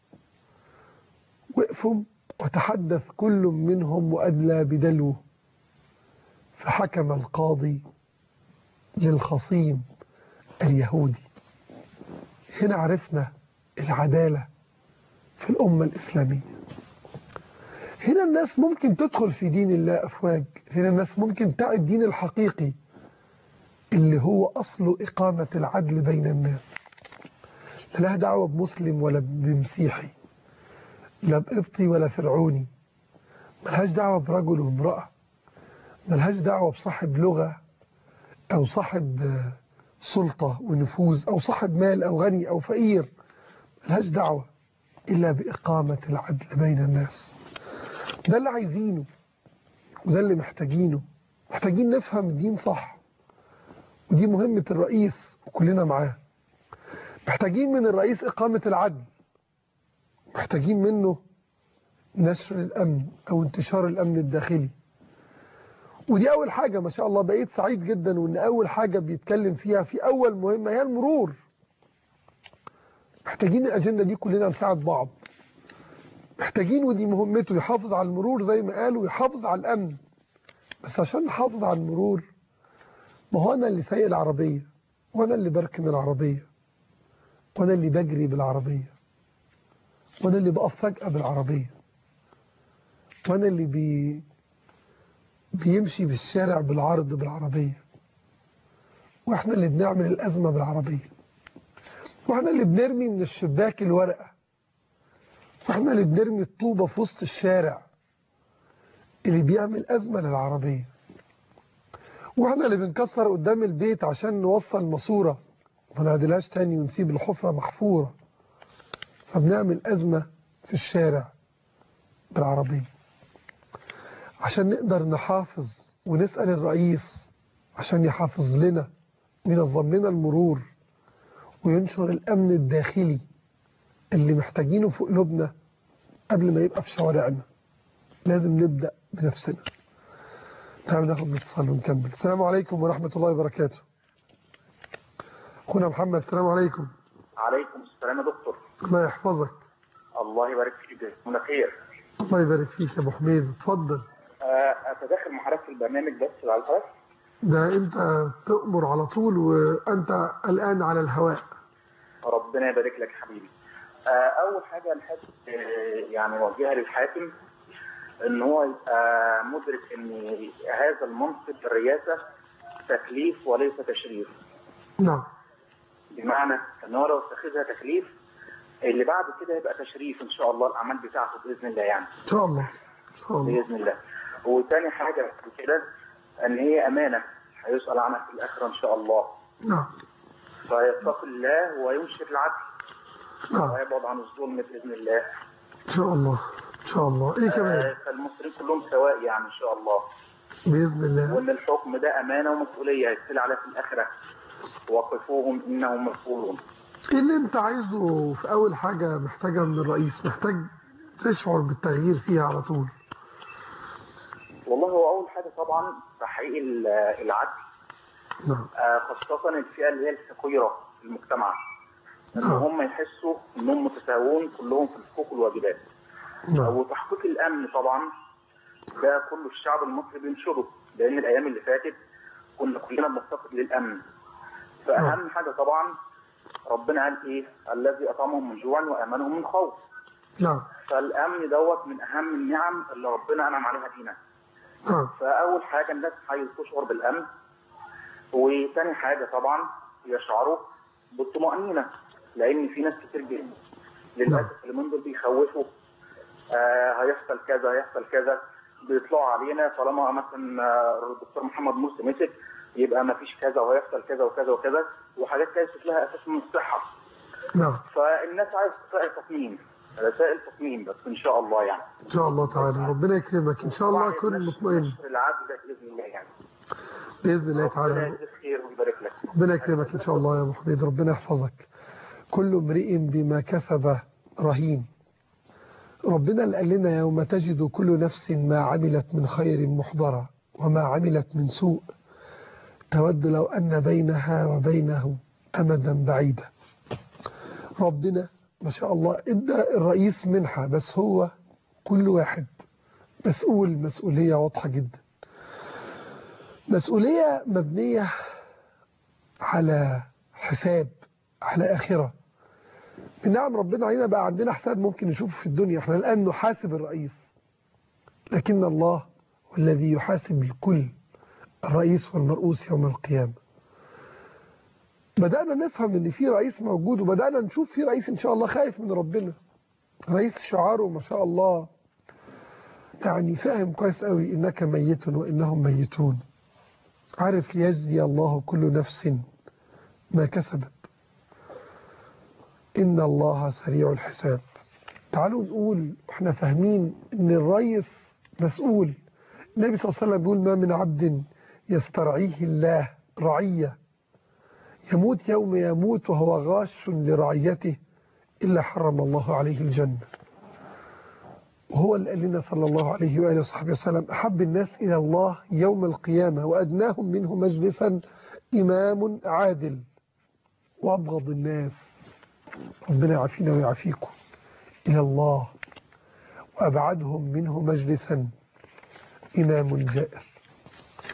Speaker 1: وقفوا وتحدث كل منهم وأدلى بدلوه فحكم القاضي للخصيم اليهودي هنا عرفنا العدالة في الأمة الإسلامية هنا الناس ممكن تدخل في دين الله أفواج هنا الناس ممكن تعي الدين الحقيقي اللي هو أصل إقامة العدل بين الناس لا لها دعوة بمسلم ولا بمسيحي لا بقبطي ولا فرعوني ملهاش دعوة برجل وامرأة ملهاش دعوة بصاحب لغة أو صاحب سلطة ونفوذ أو صاحب مال أو غني أو فقير ملهاش دعوة إلا بإقامة العدل بين الناس ده اللي عايزينه وده اللي محتاجينه محتاجين نفهم الدين صح ودي مهمة الرئيس وكلنا معاه محتاجين من الرئيس إقامة العدل محتاجين منه نشر الأمن أو انتشار الأمن الداخلي ودي أول حاجة ما شاء الله بقيت سعيد جدا وإن أول حاجة بيتكلم فيها في أول مهمة هي المرور محتاجين الأجندة دي كلنا نساعد بعض محتاجين ودي مهمته يحافظ على المرور زي ما قالوا يحافظ على الأمن بس عشان نحافظ على المرور ما هو أنا اللي سايق العربية وأنا اللي بركن العربية وأنا اللي بجري بالعربية وأنا اللي بقف فجأة بالعربية وأنا اللي بي بيمشي بالشارع بالعرض بالعربية وإحنا اللي بنعمل الأزمة بالعربية وإحنا اللي بنرمي من الشباك الورقة وإحنا اللي بنرمي الطوبة في وسط الشارع اللي بيعمل أزمة للعربية واحنا اللي بنكسر قدام البيت عشان نوصل ماسورة ما نعدلهاش تاني ونسيب الحفرة محفورة فبنعمل أزمة في الشارع بالعربية عشان نقدر نحافظ ونسأل الرئيس عشان يحافظ لنا وينظم لنا المرور وينشر الأمن الداخلي اللي محتاجينه في قلوبنا قبل ما يبقى في شوارعنا لازم نبدأ بنفسنا تعالوا ناخد اتصال ونكمل السلام عليكم ورحمة الله وبركاته أخونا محمد السلام عليكم
Speaker 4: عليكم السلام يا دكتور
Speaker 1: الله يحفظك
Speaker 4: الله يبارك فيك من خير
Speaker 1: الله يبارك فيك يا أبو حميد اتفضل
Speaker 4: آه، اتدخل مع حضرتك في البرنامج بس على الحضرتك
Speaker 1: ده أنت تأمر على طول وأنت الآن على الهواء
Speaker 4: ربنا يبارك لك يا حبيبي آه، اول حاجه نحب آه، يعني نوجهها للحاكم ان هو يبقى مدرك ان هذا المنصب الرئاسه تكليف وليس تشريف
Speaker 1: نعم
Speaker 4: بمعنى ان هو لو اتخذها تكليف اللي بعد كده يبقى تشريف ان شاء الله الاعمال بتاعته باذن الله يعني
Speaker 1: إن شاء الله إن شاء الله
Speaker 4: باذن الله وتاني حاجه بعد كده ان هي امانه هيسال عنها في الاخره ان شاء الله
Speaker 1: نعم
Speaker 4: فيتقي الله وينشر العدل
Speaker 1: نعم
Speaker 4: ويبعد عن الظلم باذن الله
Speaker 1: إن شاء الله إن شاء الله إيه كمان
Speaker 4: آه، فالمصريين كلهم سواء يعني ان شاء الله
Speaker 1: بإذن الله
Speaker 4: وان الحكم ده امانه ومسؤوليه هيتسال عليها في الاخره وقفوهم انهم مسؤولون
Speaker 1: إيه اللي أنت عايزه في أول حاجة محتاجة من الرئيس محتاج تشعر بالتغيير فيها على طول
Speaker 4: والله هو اول حاجه طبعا تحقيق ال- العدل
Speaker 1: نعم
Speaker 4: آه، خاصه الفئه اللي هي الفقيره في المجتمع ان
Speaker 1: نعم.
Speaker 4: هم يحسوا انهم متساوون كلهم في الحقوق والواجبات
Speaker 1: نعم
Speaker 4: وتحقيق الامن طبعا ده كله الشعب المصري بينشره لان الايام اللي فاتت كنا كلنا بنفتقد للامن فاهم حاجه طبعا ربنا قال ايه الذي اطعمهم من جوع وامنهم من خوف
Speaker 1: نعم
Speaker 4: فالامن دوت من اهم النعم اللي ربنا انعم عليها فينا
Speaker 1: نعم
Speaker 4: فاول حاجه الناس عايز تشعر بالامن وتاني حاجه طبعا يشعروا بالطمانينه لان في ناس كتير جدا للاسف اللي من دول بيخوفوا آه هيحصل كذا هيحصل كذا بيطلعوا علينا طالما مثلا آه، الدكتور محمد مرسي مسك يبقى ما فيش كذا وهيحصل كذا وكذا وكذا وحاجات ليست لها اساس من الصحه
Speaker 1: نعم
Speaker 4: فالناس عايز رسائل تصميم رسائل تصميم بس ان شاء الله يعني
Speaker 1: إن شاء الله تعالى ربنا يكرمك إن شاء الله
Speaker 4: وعايز
Speaker 1: كن
Speaker 4: نشر-
Speaker 1: مطمئن
Speaker 4: نشر العدل ده باذن الله يعني
Speaker 1: بإذن الله
Speaker 4: ربنا
Speaker 1: تعالى
Speaker 4: يجزيك خير ويبارك لك
Speaker 1: ربنا يكرمك إن شاء الله يا أبو حميد ربنا يحفظك كل امرئ بما كسب رهين ربنا اللي قال لنا يوم تجد كل نفس ما عملت من خير محضرة وما عملت من سوء تود لو أن بينها وبينه أمدا بعيدا ربنا ما شاء الله ادى الرئيس منحة بس هو كل واحد مسؤول مسؤولية واضحة جدا مسؤولية مبنية على حساب على آخرة من نعم ربنا علينا بقى عندنا حساب ممكن نشوفه في الدنيا احنا الآن نحاسب الرئيس لكن الله هو الذي يحاسب الكل الرئيس والمرؤوس يوم القيامة بدأنا نفهم ان في رئيس موجود وبدأنا نشوف في رئيس ان شاء الله خايف من ربنا رئيس شعاره ما شاء الله يعني فاهم كويس قوي انك ميت وانهم ميتون عارف ليجزي الله كل نفس ما كسبت إن الله سريع الحساب تعالوا نقول احنا فاهمين ان الرئيس مسؤول النبي صلى الله عليه وسلم بيقول ما من عبد يسترعيه الله رعية يموت يوم يموت وهو غاش لرعيته إلا حرم الله عليه الجنة وهو اللي قال لنا صلى الله عليه وآله وصحبه وسلم أحب الناس إلى الله يوم القيامة وأدناهم منه مجلسا إمام عادل وأبغض الناس ربنا يعافينا ويعافيكم إلى الله وأبعدهم منه مجلسا إمام جائر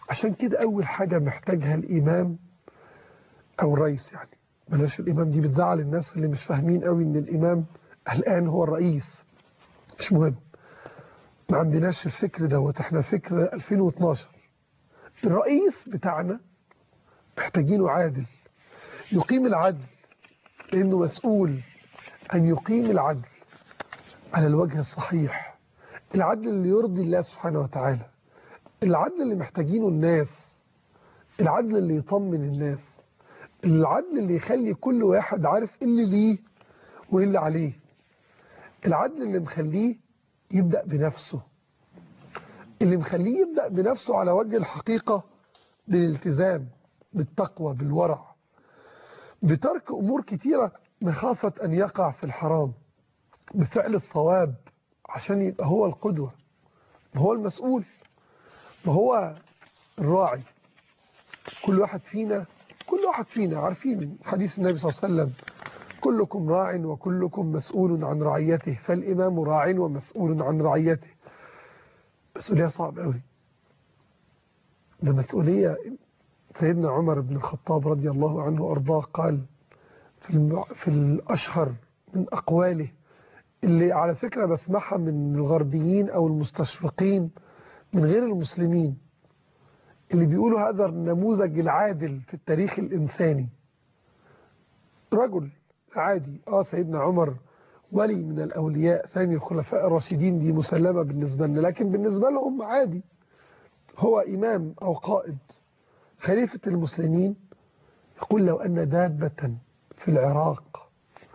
Speaker 1: عشان كده أول حاجة محتاجها الإمام أو الرئيس يعني بلاش الإمام دي بتزعل الناس اللي مش فاهمين قوي إن الإمام الآن هو الرئيس مش مهم ما عندناش الفكر دوت احنا فكر 2012 الرئيس بتاعنا محتاجينه عادل يقيم العدل لأنه مسؤول أن يقيم العدل على الوجه الصحيح العدل اللي يرضي الله سبحانه وتعالى العدل اللي محتاجينه الناس العدل اللي يطمن الناس العدل اللي يخلي كل واحد عارف ايه اللي ليه وايه اللي عليه العدل اللي مخليه يبدأ بنفسه اللي مخليه يبدأ بنفسه على وجه الحقيقة بالالتزام بالتقوى بالورع بترك أمور كتيرة مخافة أن يقع في الحرام بفعل الصواب عشان يبقى هو القدوة هو المسؤول وهو الراعي كل واحد فينا كل واحد فينا عارفين حديث النبي صلى الله عليه وسلم كلكم راع وكلكم مسؤول عن رعيته فالإمام راع ومسؤول عن رعيته مسؤولية صعبة قوي ده مسؤولية سيدنا عمر بن الخطاب رضي الله عنه وأرضاه قال في, الم... في الأشهر من أقواله اللي على فكرة بسمعها من الغربيين أو المستشرقين من غير المسلمين اللي بيقولوا هذا النموذج العادل في التاريخ الإنساني رجل عادي آه سيدنا عمر ولي من الأولياء ثاني الخلفاء الراشدين دي مسلمة بالنسبة لنا لكن بالنسبة لهم عادي هو إمام أو قائد خليفة المسلمين يقول لو أن دابة في العراق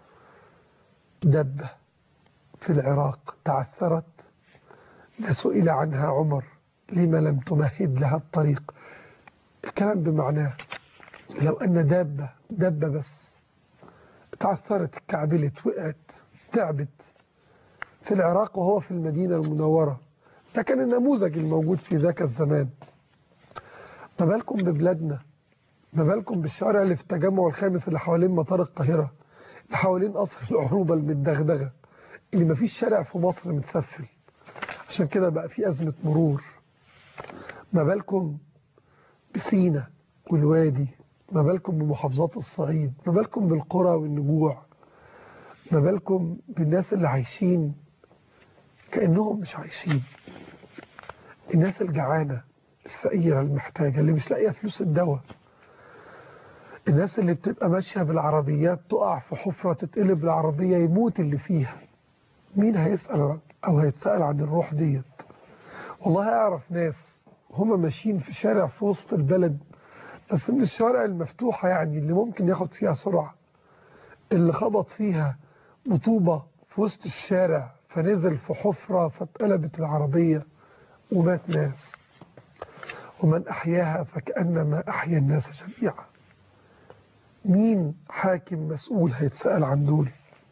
Speaker 1: دبة في العراق تعثرت لسئل عنها عمر لما لم تمهد لها الطريق الكلام بمعناه لو أن دابة دابة بس تعثرت اتكعبلت وقعت تعبت في العراق وهو في المدينة المنورة ده كان النموذج الموجود في ذاك الزمان ما بالكم ببلادنا ما بالكم بالشارع اللي في التجمع الخامس اللي حوالين مطار القاهرة اللي حوالين قصر العروبة المدغدغة اللي ما فيش شارع في مصر متسفل عشان كده بقى في أزمة مرور ما بالكم بسينا والوادي ما بالكم بمحافظات الصعيد ما بالكم بالقرى والنجوع ما بالكم بالناس اللي عايشين كأنهم مش عايشين الناس الجعانة الفقيرة المحتاجة اللي مش لاقية فلوس الدواء الناس اللي بتبقى ماشية بالعربيات تقع في حفرة تتقلب العربية يموت اللي فيها مين هيسأل أو هيتسأل عن الروح ديت والله أعرف ناس هما ماشيين في شارع في وسط البلد بس من الشوارع المفتوحة يعني اللي ممكن ياخد فيها سرعة اللي خبط فيها بطوبة في وسط الشارع فنزل في حفرة فاتقلبت العربية ومات ناس ومن أحياها فكأنما أحيا الناس جميعا مين حاكم مسؤول هيتسأل عن دول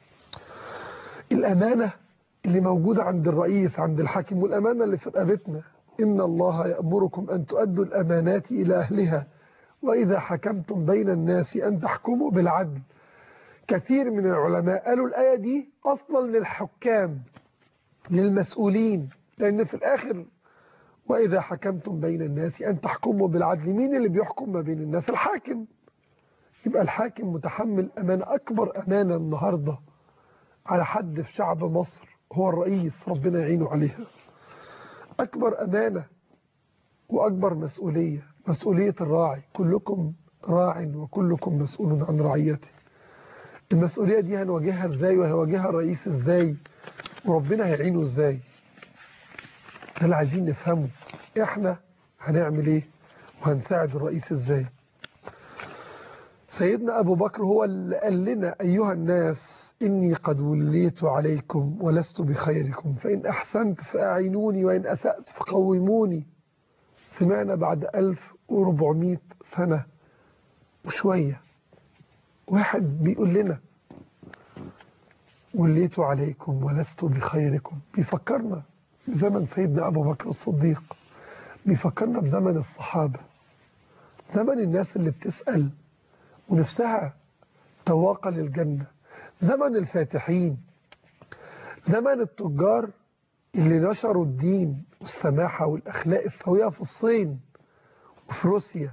Speaker 1: الأمانة اللي موجودة عند الرئيس عند الحاكم والأمانة اللي في رقبتنا إن الله يأمركم أن تؤدوا الأمانات إلى أهلها وإذا حكمتم بين الناس أن تحكموا بالعدل كثير من العلماء قالوا الآية دي أصلا للحكام للمسؤولين لأن في الآخر وإذا حكمتم بين الناس أن تحكموا بالعدل مين اللي بيحكم ما بين الناس الحاكم يبقى الحاكم متحمل أمانة أكبر أمانة النهاردة على حد في شعب مصر هو الرئيس ربنا يعينه عليها أكبر أمانة وأكبر مسؤولية مسؤولية الراعي كلكم راع وكلكم مسؤول عن رعيته المسؤولية دي هنواجهها ازاي وهيواجهها الرئيس ازاي وربنا هيعينه ازاي ده اللي عايزين نفهمه احنا هنعمل ايه وهنساعد الرئيس ازاي سيدنا أبو بكر هو اللي قال لنا أيها الناس إني قد وليت عليكم ولست بخيركم فإن أحسنت فأعينوني وإن أسأت فقوموني سمعنا بعد 1400 سنة وشوية واحد بيقول لنا وليت عليكم ولست بخيركم بيفكرنا بزمن سيدنا أبو بكر الصديق بيفكرنا بزمن الصحابة زمن الناس اللي بتسأل ونفسها تواقة للجنة زمن الفاتحين زمن التجار اللي نشروا الدين والسماحة والأخلاق السوية في الصين وفي روسيا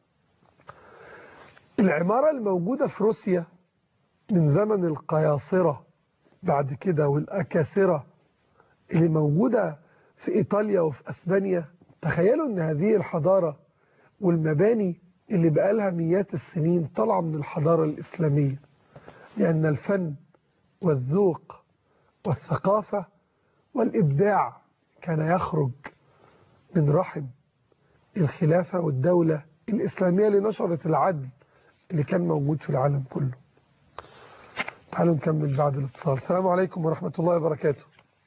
Speaker 1: العمارة الموجودة في روسيا من زمن القياصرة بعد كده والأكاسرة اللي موجودة في إيطاليا وفي أسبانيا تخيلوا أن هذه الحضارة والمباني اللي بقالها مئات السنين طالعة من الحضارة الإسلامية لأن الفن والذوق والثقافة والإبداع كان يخرج من رحم الخلافة والدولة الإسلامية اللي نشرت العدل اللي كان موجود في العالم كله تعالوا نكمل بعد الاتصال السلام عليكم ورحمة الله وبركاته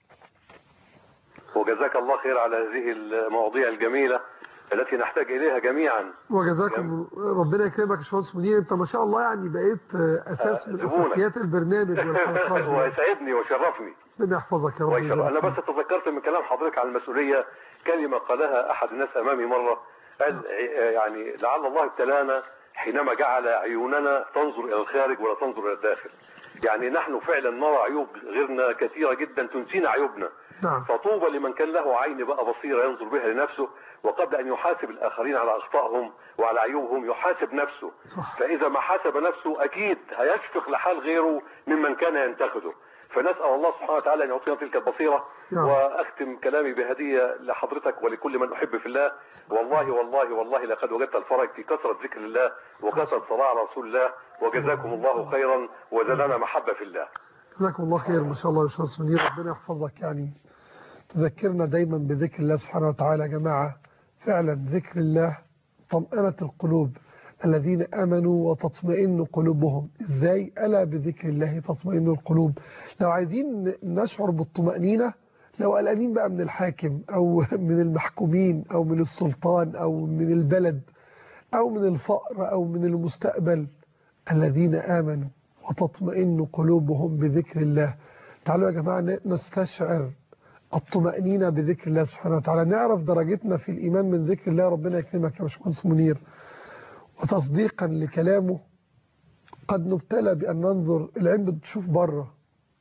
Speaker 5: وجزاك الله خير على هذه المواضيع الجميلة التي نحتاج إليها جميعا
Speaker 1: وجزاكم ربنا يكرمك يا باشمهندس منير انت ما شاء الله يعني بقيت اساس من
Speaker 5: زبونك.
Speaker 1: اساسيات البرنامج والحلقات دي.
Speaker 5: ويسعدني ويشرفني
Speaker 1: ربنا يحفظك يا رب
Speaker 5: ويشرف.
Speaker 1: ويبارك
Speaker 5: أنا بس
Speaker 1: فيك.
Speaker 5: تذكرت من كلام حضرتك عن المسؤولية كلمة قالها أحد الناس أمامي مرة قال يعني لعل الله ابتلانا حينما جعل عيوننا تنظر إلى الخارج ولا تنظر إلى الداخل يعني نحن فعلا نرى عيوب غيرنا كثيرة جدا تنسينا عيوبنا
Speaker 1: نعم
Speaker 5: فطوبى لمن كان له عين بقى بصيرة ينظر بها لنفسه وقبل أن يحاسب الآخرين على أخطائهم وعلى عيوبهم يحاسب نفسه
Speaker 1: صح.
Speaker 5: فإذا ما حاسب نفسه أكيد هيشفق لحال غيره ممن كان ينتقده فنسأل الله سبحانه وتعالى أن يعطينا تلك البصيرة
Speaker 1: نعم.
Speaker 5: وأختم كلامي بهدية لحضرتك ولكل من أحب في الله والله والله والله لقد وجدت الفرج في كثرة ذكر الله وكثرة صلاة على رسول الله وجزاكم الله خيرا وزادنا محبة في الله
Speaker 1: جزاكم الله خير ما شاء الله يا باشمهندس منير ربنا يحفظك يعني تذكرنا دايما بذكر الله سبحانه وتعالى يا جماعة فعلا ذكر الله طمأنة القلوب الذين آمنوا وتطمئن قلوبهم إزاي ألا بذكر الله تطمئن القلوب لو عايزين نشعر بالطمأنينة لو قلقانين بقى من الحاكم أو من المحكومين أو من السلطان أو من البلد أو من الفقر أو من المستقبل الذين آمنوا وتطمئن قلوبهم بذكر الله تعالوا يا جماعة نستشعر الطمأنينة بذكر الله سبحانه وتعالى نعرف درجتنا في الإيمان من ذكر الله ربنا يكرمك يا باشمهندس منير وتصديقا لكلامه قد نبتلى بأن ننظر العين بتشوف بره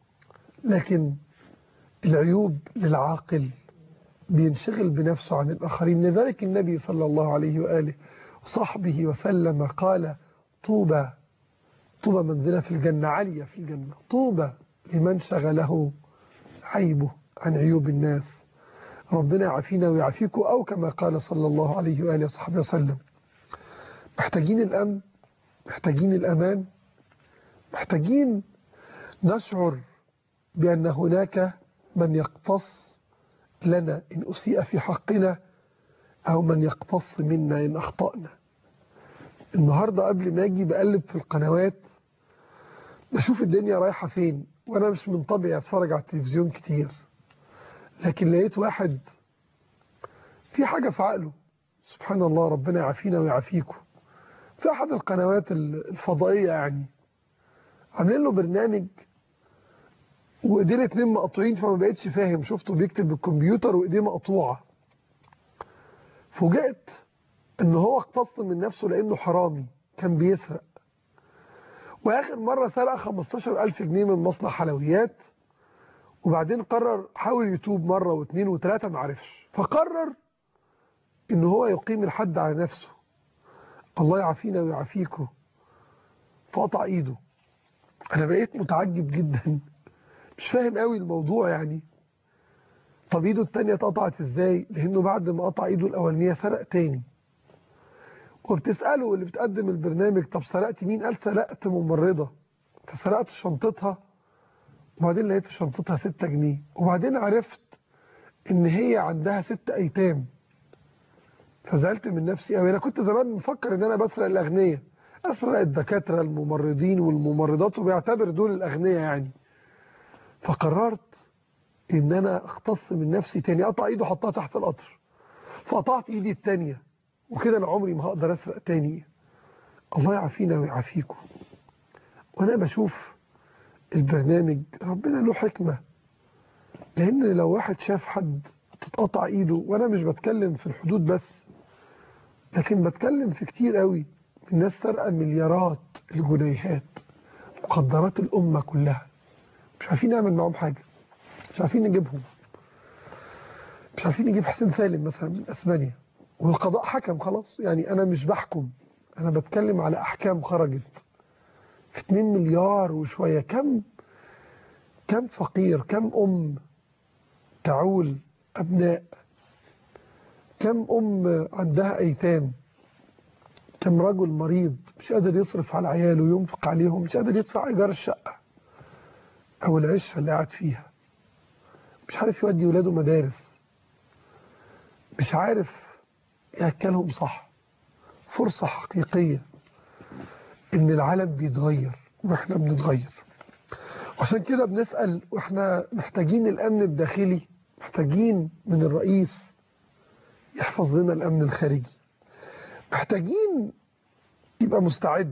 Speaker 1: لكن العيوب للعاقل بينشغل بنفسه عن الآخرين لذلك النبي صلى الله عليه وآله وصحبه وسلم قال طوبى طوبى منزلة في الجنة عالية في الجنة طوبى لمن شغله عيبه عن عيوب الناس ربنا يعافينا ويعافيكم أو كما قال صلى الله عليه وآله وصحبه وسلم محتاجين الأمن محتاجين الأمان محتاجين نشعر بأن هناك من يقتص لنا إن أسيء في حقنا أو من يقتص منا إن أخطأنا النهاردة قبل ما أجي بقلب في القنوات بشوف الدنيا رايحة فين وأنا مش من طبعي أتفرج على التلفزيون كتير لكن لقيت واحد في حاجة في عقله سبحان الله ربنا يعافينا ويعافيكم في أحد القنوات الفضائية يعني عاملين له برنامج وايديه اتنين مقطوعين فما بقتش فاهم شفته بيكتب بالكمبيوتر وايديه مقطوعه فوجئت ان هو اقتص من نفسه لانه حرامي كان بيسرق واخر مره سرق 15000 جنيه من مصنع حلويات وبعدين قرر حاول يتوب مره واثنين وثلاثه ما عرفش فقرر ان هو يقيم الحد على نفسه الله يعافينا ويعافيكم فقطع ايده انا بقيت متعجب جدا مش فاهم قوي الموضوع يعني طب ايده التانية اتقطعت ازاي لانه بعد ما قطع ايده الاولانية سرق تاني وبتسأله اللي بتقدم البرنامج طب سرقت مين قال سرقت ممرضة فسرقت شنطتها وبعدين لقيت في شنطتها ستة جنيه وبعدين عرفت ان هي عندها ست ايتام فزعلت من نفسي قوي انا كنت زمان مفكر ان انا بسرق الاغنياء اسرق الدكاترة الممرضين والممرضات وبيعتبر دول الاغنياء يعني فقررت ان انا اختص من نفسي تاني قطع ايده حطها تحت القطر فقطعت ايدي التانية وكده انا عمري ما هقدر اسرق تاني الله يعافينا ويعافيكم وانا بشوف البرنامج ربنا له حكمة لان لو واحد شاف حد تتقطع ايده وانا مش بتكلم في الحدود بس لكن بتكلم في كتير قوي الناس سرقة مليارات الجنيهات مقدرات الامة كلها مش عارفين نعمل معاهم حاجة مش عارفين نجيبهم مش عارفين نجيب حسين سالم مثلا من اسبانيا والقضاء حكم خلاص يعني أنا مش بحكم أنا بتكلم على أحكام خرجت في 2 مليار وشوية كم كم فقير كم أم تعول أبناء كم أم عندها أيتام كم رجل مريض مش قادر يصرف على عياله وينفق عليهم مش قادر يدفع إيجار الشقة أو العشة اللي قاعد فيها مش عارف يودي ولاده مدارس مش عارف يأكلهم صح فرصة حقيقية إن العالم بيتغير وإحنا بنتغير عشان كده بنسأل وإحنا محتاجين الأمن الداخلي محتاجين من الرئيس يحفظ لنا الأمن الخارجي محتاجين يبقى مستعد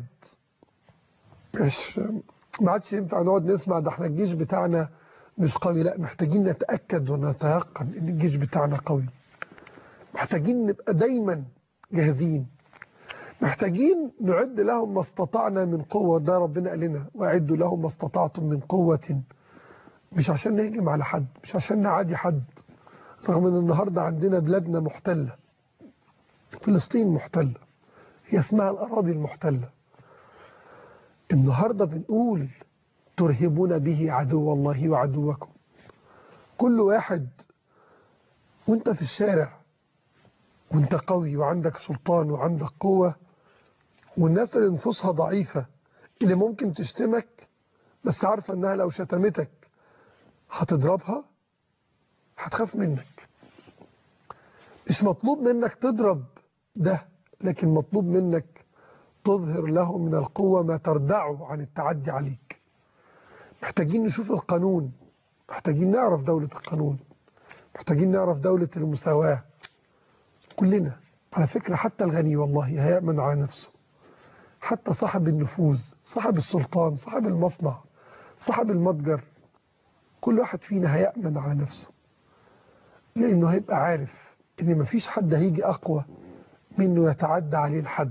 Speaker 1: مش ما عادش ينفع نقعد نسمع ده احنا الجيش بتاعنا مش قوي لا محتاجين نتأكد ونتيقن ان الجيش بتاعنا قوي محتاجين نبقى دايما جاهزين محتاجين نعد لهم ما استطعنا من قوة ده ربنا قال لنا واعدوا لهم ما استطعتم من قوة مش عشان نهجم على حد مش عشان نعادي حد رغم ان النهاردة عندنا بلادنا محتلة فلسطين محتلة هي اسمها الأراضي المحتلة النهاردة بنقول ترهبون به عدو الله وعدوكم كل واحد وانت في الشارع وانت قوي وعندك سلطان وعندك قوة والناس اللي نفوسها ضعيفة اللي ممكن تشتمك بس عارفة انها لو شتمتك هتضربها هتخاف منك مش مطلوب منك تضرب ده لكن مطلوب منك تظهر له من القوة ما تردعه عن التعدي عليك محتاجين نشوف القانون محتاجين نعرف دولة القانون محتاجين نعرف دولة المساواة كلنا على فكرة حتى الغني والله هيأمن على نفسه حتى صاحب النفوذ صاحب السلطان صاحب المصنع صاحب المتجر كل واحد فينا هيأمن على نفسه لأنه هيبقى عارف إن مفيش حد هيجي أقوى منه يتعدى عليه الحد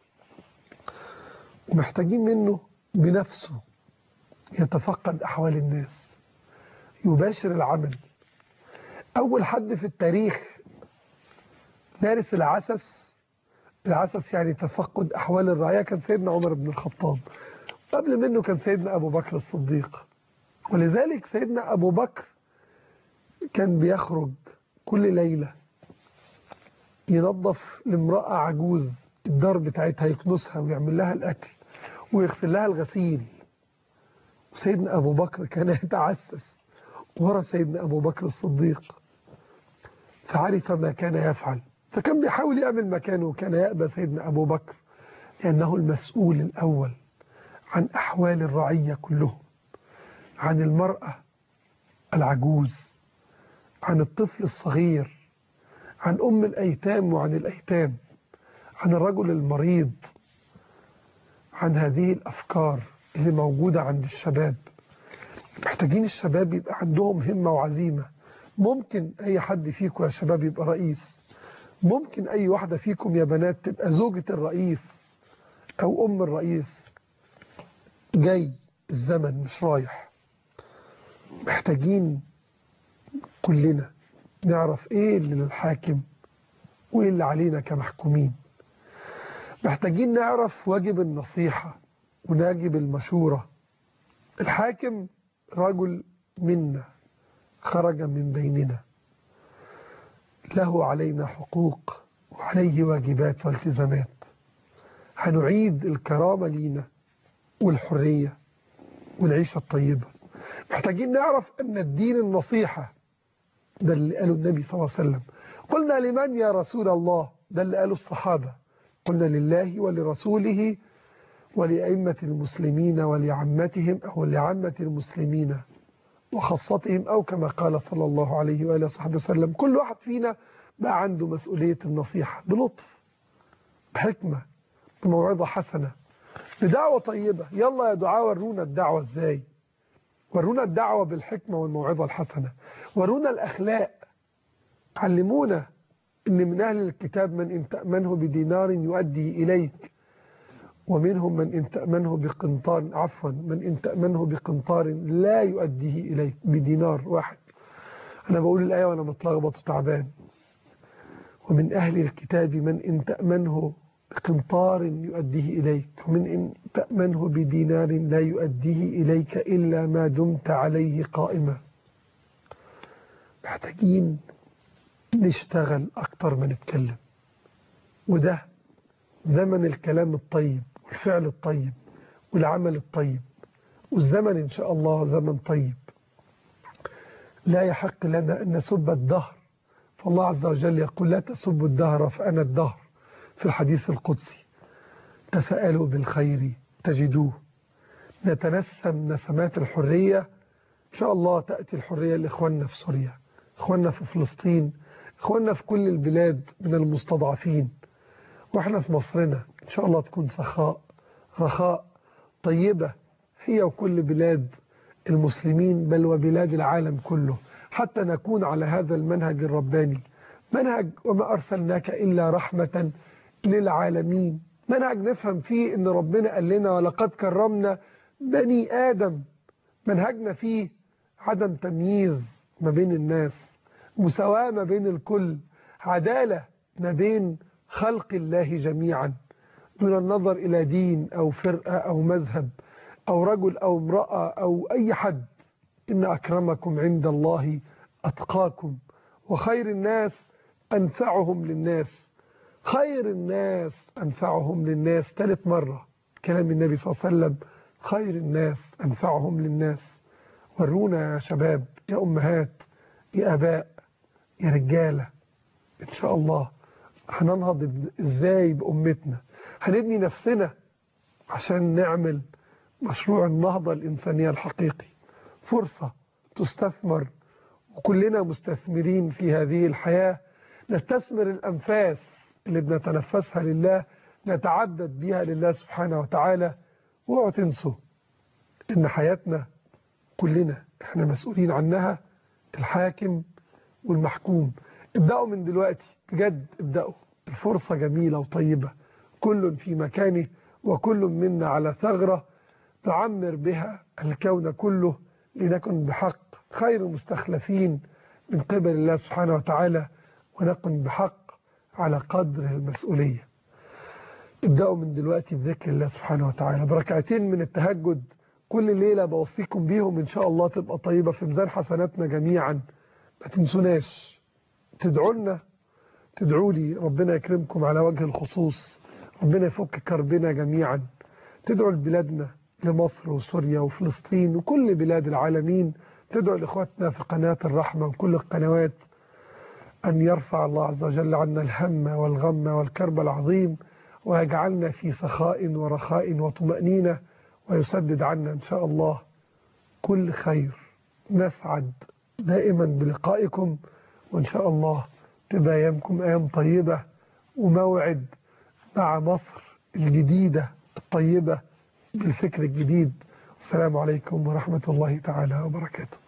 Speaker 1: ومحتاجين منه بنفسه يتفقد أحوال الناس يباشر العمل أول حد في التاريخ مارس العسس العسس يعني تفقد أحوال الرعية كان سيدنا عمر بن الخطاب قبل منه كان سيدنا أبو بكر الصديق ولذلك سيدنا أبو بكر كان بيخرج كل ليلة ينظف لامرأة عجوز الدار بتاعتها يكنسها ويعمل لها الأكل ويغسل لها الغسيل وسيدنا أبو بكر كان يتعسس ورا سيدنا أبو بكر الصديق فعرف ما كان يفعل فكان بيحاول يعمل مكانه وكان يأبى سيدنا أبو بكر لأنه المسؤول الأول عن أحوال الرعية كلهم عن المرأة العجوز عن الطفل الصغير عن أم الأيتام وعن الأيتام عن الرجل المريض عن هذه الأفكار اللي موجودة عند الشباب محتاجين الشباب يبقى عندهم همة وعزيمة ممكن أي حد فيكم يا شباب يبقى رئيس ممكن أي واحدة فيكم يا بنات تبقى زوجة الرئيس أو أم الرئيس جاي الزمن مش رايح محتاجين كلنا نعرف ايه اللي للحاكم وايه اللي علينا كمحكومين محتاجين نعرف واجب النصيحة وناجب المشورة الحاكم رجل منا خرج من بيننا له علينا حقوق وعليه واجبات والتزامات هنعيد الكرامة لينا والحرية والعيشة الطيبة محتاجين نعرف أن الدين النصيحة ده اللي قاله النبي صلى الله عليه وسلم قلنا لمن يا رسول الله ده اللي قاله الصحابة قلنا لله ولرسوله ولأئمة المسلمين ولعمتهم أو لعامة المسلمين وخاصتهم أو كما قال صلى الله عليه وآله وصحبه وسلم كل واحد فينا بقى عنده مسؤولية النصيحة بلطف بحكمة بموعظة حسنة بدعوة طيبة يلا يا دعاء ورونا الدعوة ازاي ورونا الدعوة بالحكمة والموعظة الحسنة ورونا الأخلاق علمونا إن من أهل الكتاب من إن تأمنه بدينار يؤدي إليك ومنهم من إن تأمنه بقنطار عفوا من إن تأمنه بقنطار لا يؤديه إليك بدينار واحد أنا بقول الآية وأنا متلخبط وتعبان ومن أهل الكتاب من إن تأمنه بقنطار يؤديه إليك ومن إن تأمنه بدينار لا يؤديه إليك إلا ما دمت عليه قائما محتاجين نشتغل أكتر ما نتكلم وده زمن الكلام الطيب والفعل الطيب والعمل الطيب والزمن إن شاء الله زمن طيب لا يحق لنا أن نسب الدهر فالله عز وجل يقول لا تسبوا الدهر فأنا الدهر في الحديث القدسي تسألوا بالخير تجدوه نتنسم نسمات الحرية إن شاء الله تأتي الحرية لإخواننا في سوريا إخواننا في فلسطين إخواننا في كل البلاد من المستضعفين وإحنا في مصرنا إن شاء الله تكون سخاء رخاء طيبة هي وكل بلاد المسلمين بل وبلاد العالم كله حتى نكون على هذا المنهج الرباني منهج وما أرسلناك إلا رحمة للعالمين منهج نفهم فيه إن ربنا قال لنا ولقد كرمنا بني آدم منهجنا فيه عدم تمييز ما بين الناس مساواة ما بين الكل عدالة ما بين خلق الله جميعا دون النظر إلى دين أو فرقة أو مذهب أو رجل أو امرأة أو أي حد إن أكرمكم عند الله أتقاكم وخير الناس أنفعهم للناس خير الناس أنفعهم للناس ثالث مرة كلام النبي صلى الله عليه وسلم خير الناس أنفعهم للناس ورونا يا شباب يا أمهات يا أباء يا رجالة إن شاء الله هننهض إزاي بأمتنا هنبني نفسنا عشان نعمل مشروع النهضة الإنسانية الحقيقي فرصة تستثمر وكلنا مستثمرين في هذه الحياة نستثمر الأنفاس اللي بنتنفسها لله نتعدد بها لله سبحانه وتعالى واوعوا تنسوا إن حياتنا كلنا احنا مسؤولين عنها الحاكم والمحكوم ابدأوا من دلوقتي بجد ابدأوا الفرصة جميلة وطيبة كل في مكانه وكل منا على ثغرة نعمر بها الكون كله لنكن بحق خير مستخلفين من قبل الله سبحانه وتعالى ونكن بحق على قدر المسؤولية ابدأوا من دلوقتي بذكر الله سبحانه وتعالى بركعتين من التهجد كل ليلة بوصيكم بيهم إن شاء الله تبقى طيبة في ميزان حسناتنا جميعا ما تنسوناش تدعوا لنا تدعوا لي ربنا يكرمكم على وجه الخصوص ربنا يفك كربنا جميعا تدعوا لبلادنا لمصر وسوريا وفلسطين وكل بلاد العالمين تدعو لإخواتنا في قناة الرحمة وكل القنوات أن يرفع الله عز وجل عنا الهم والغم والكرب العظيم ويجعلنا في سخاء ورخاء وطمأنينة ويسدد عنا إن شاء الله كل خير نسعد دائما بلقائكم وإن شاء الله تبقى أيامكم أيام طيبة وموعد مع مصر الجديدة الطيبة بالفكر الجديد السلام عليكم ورحمة الله تعالى وبركاته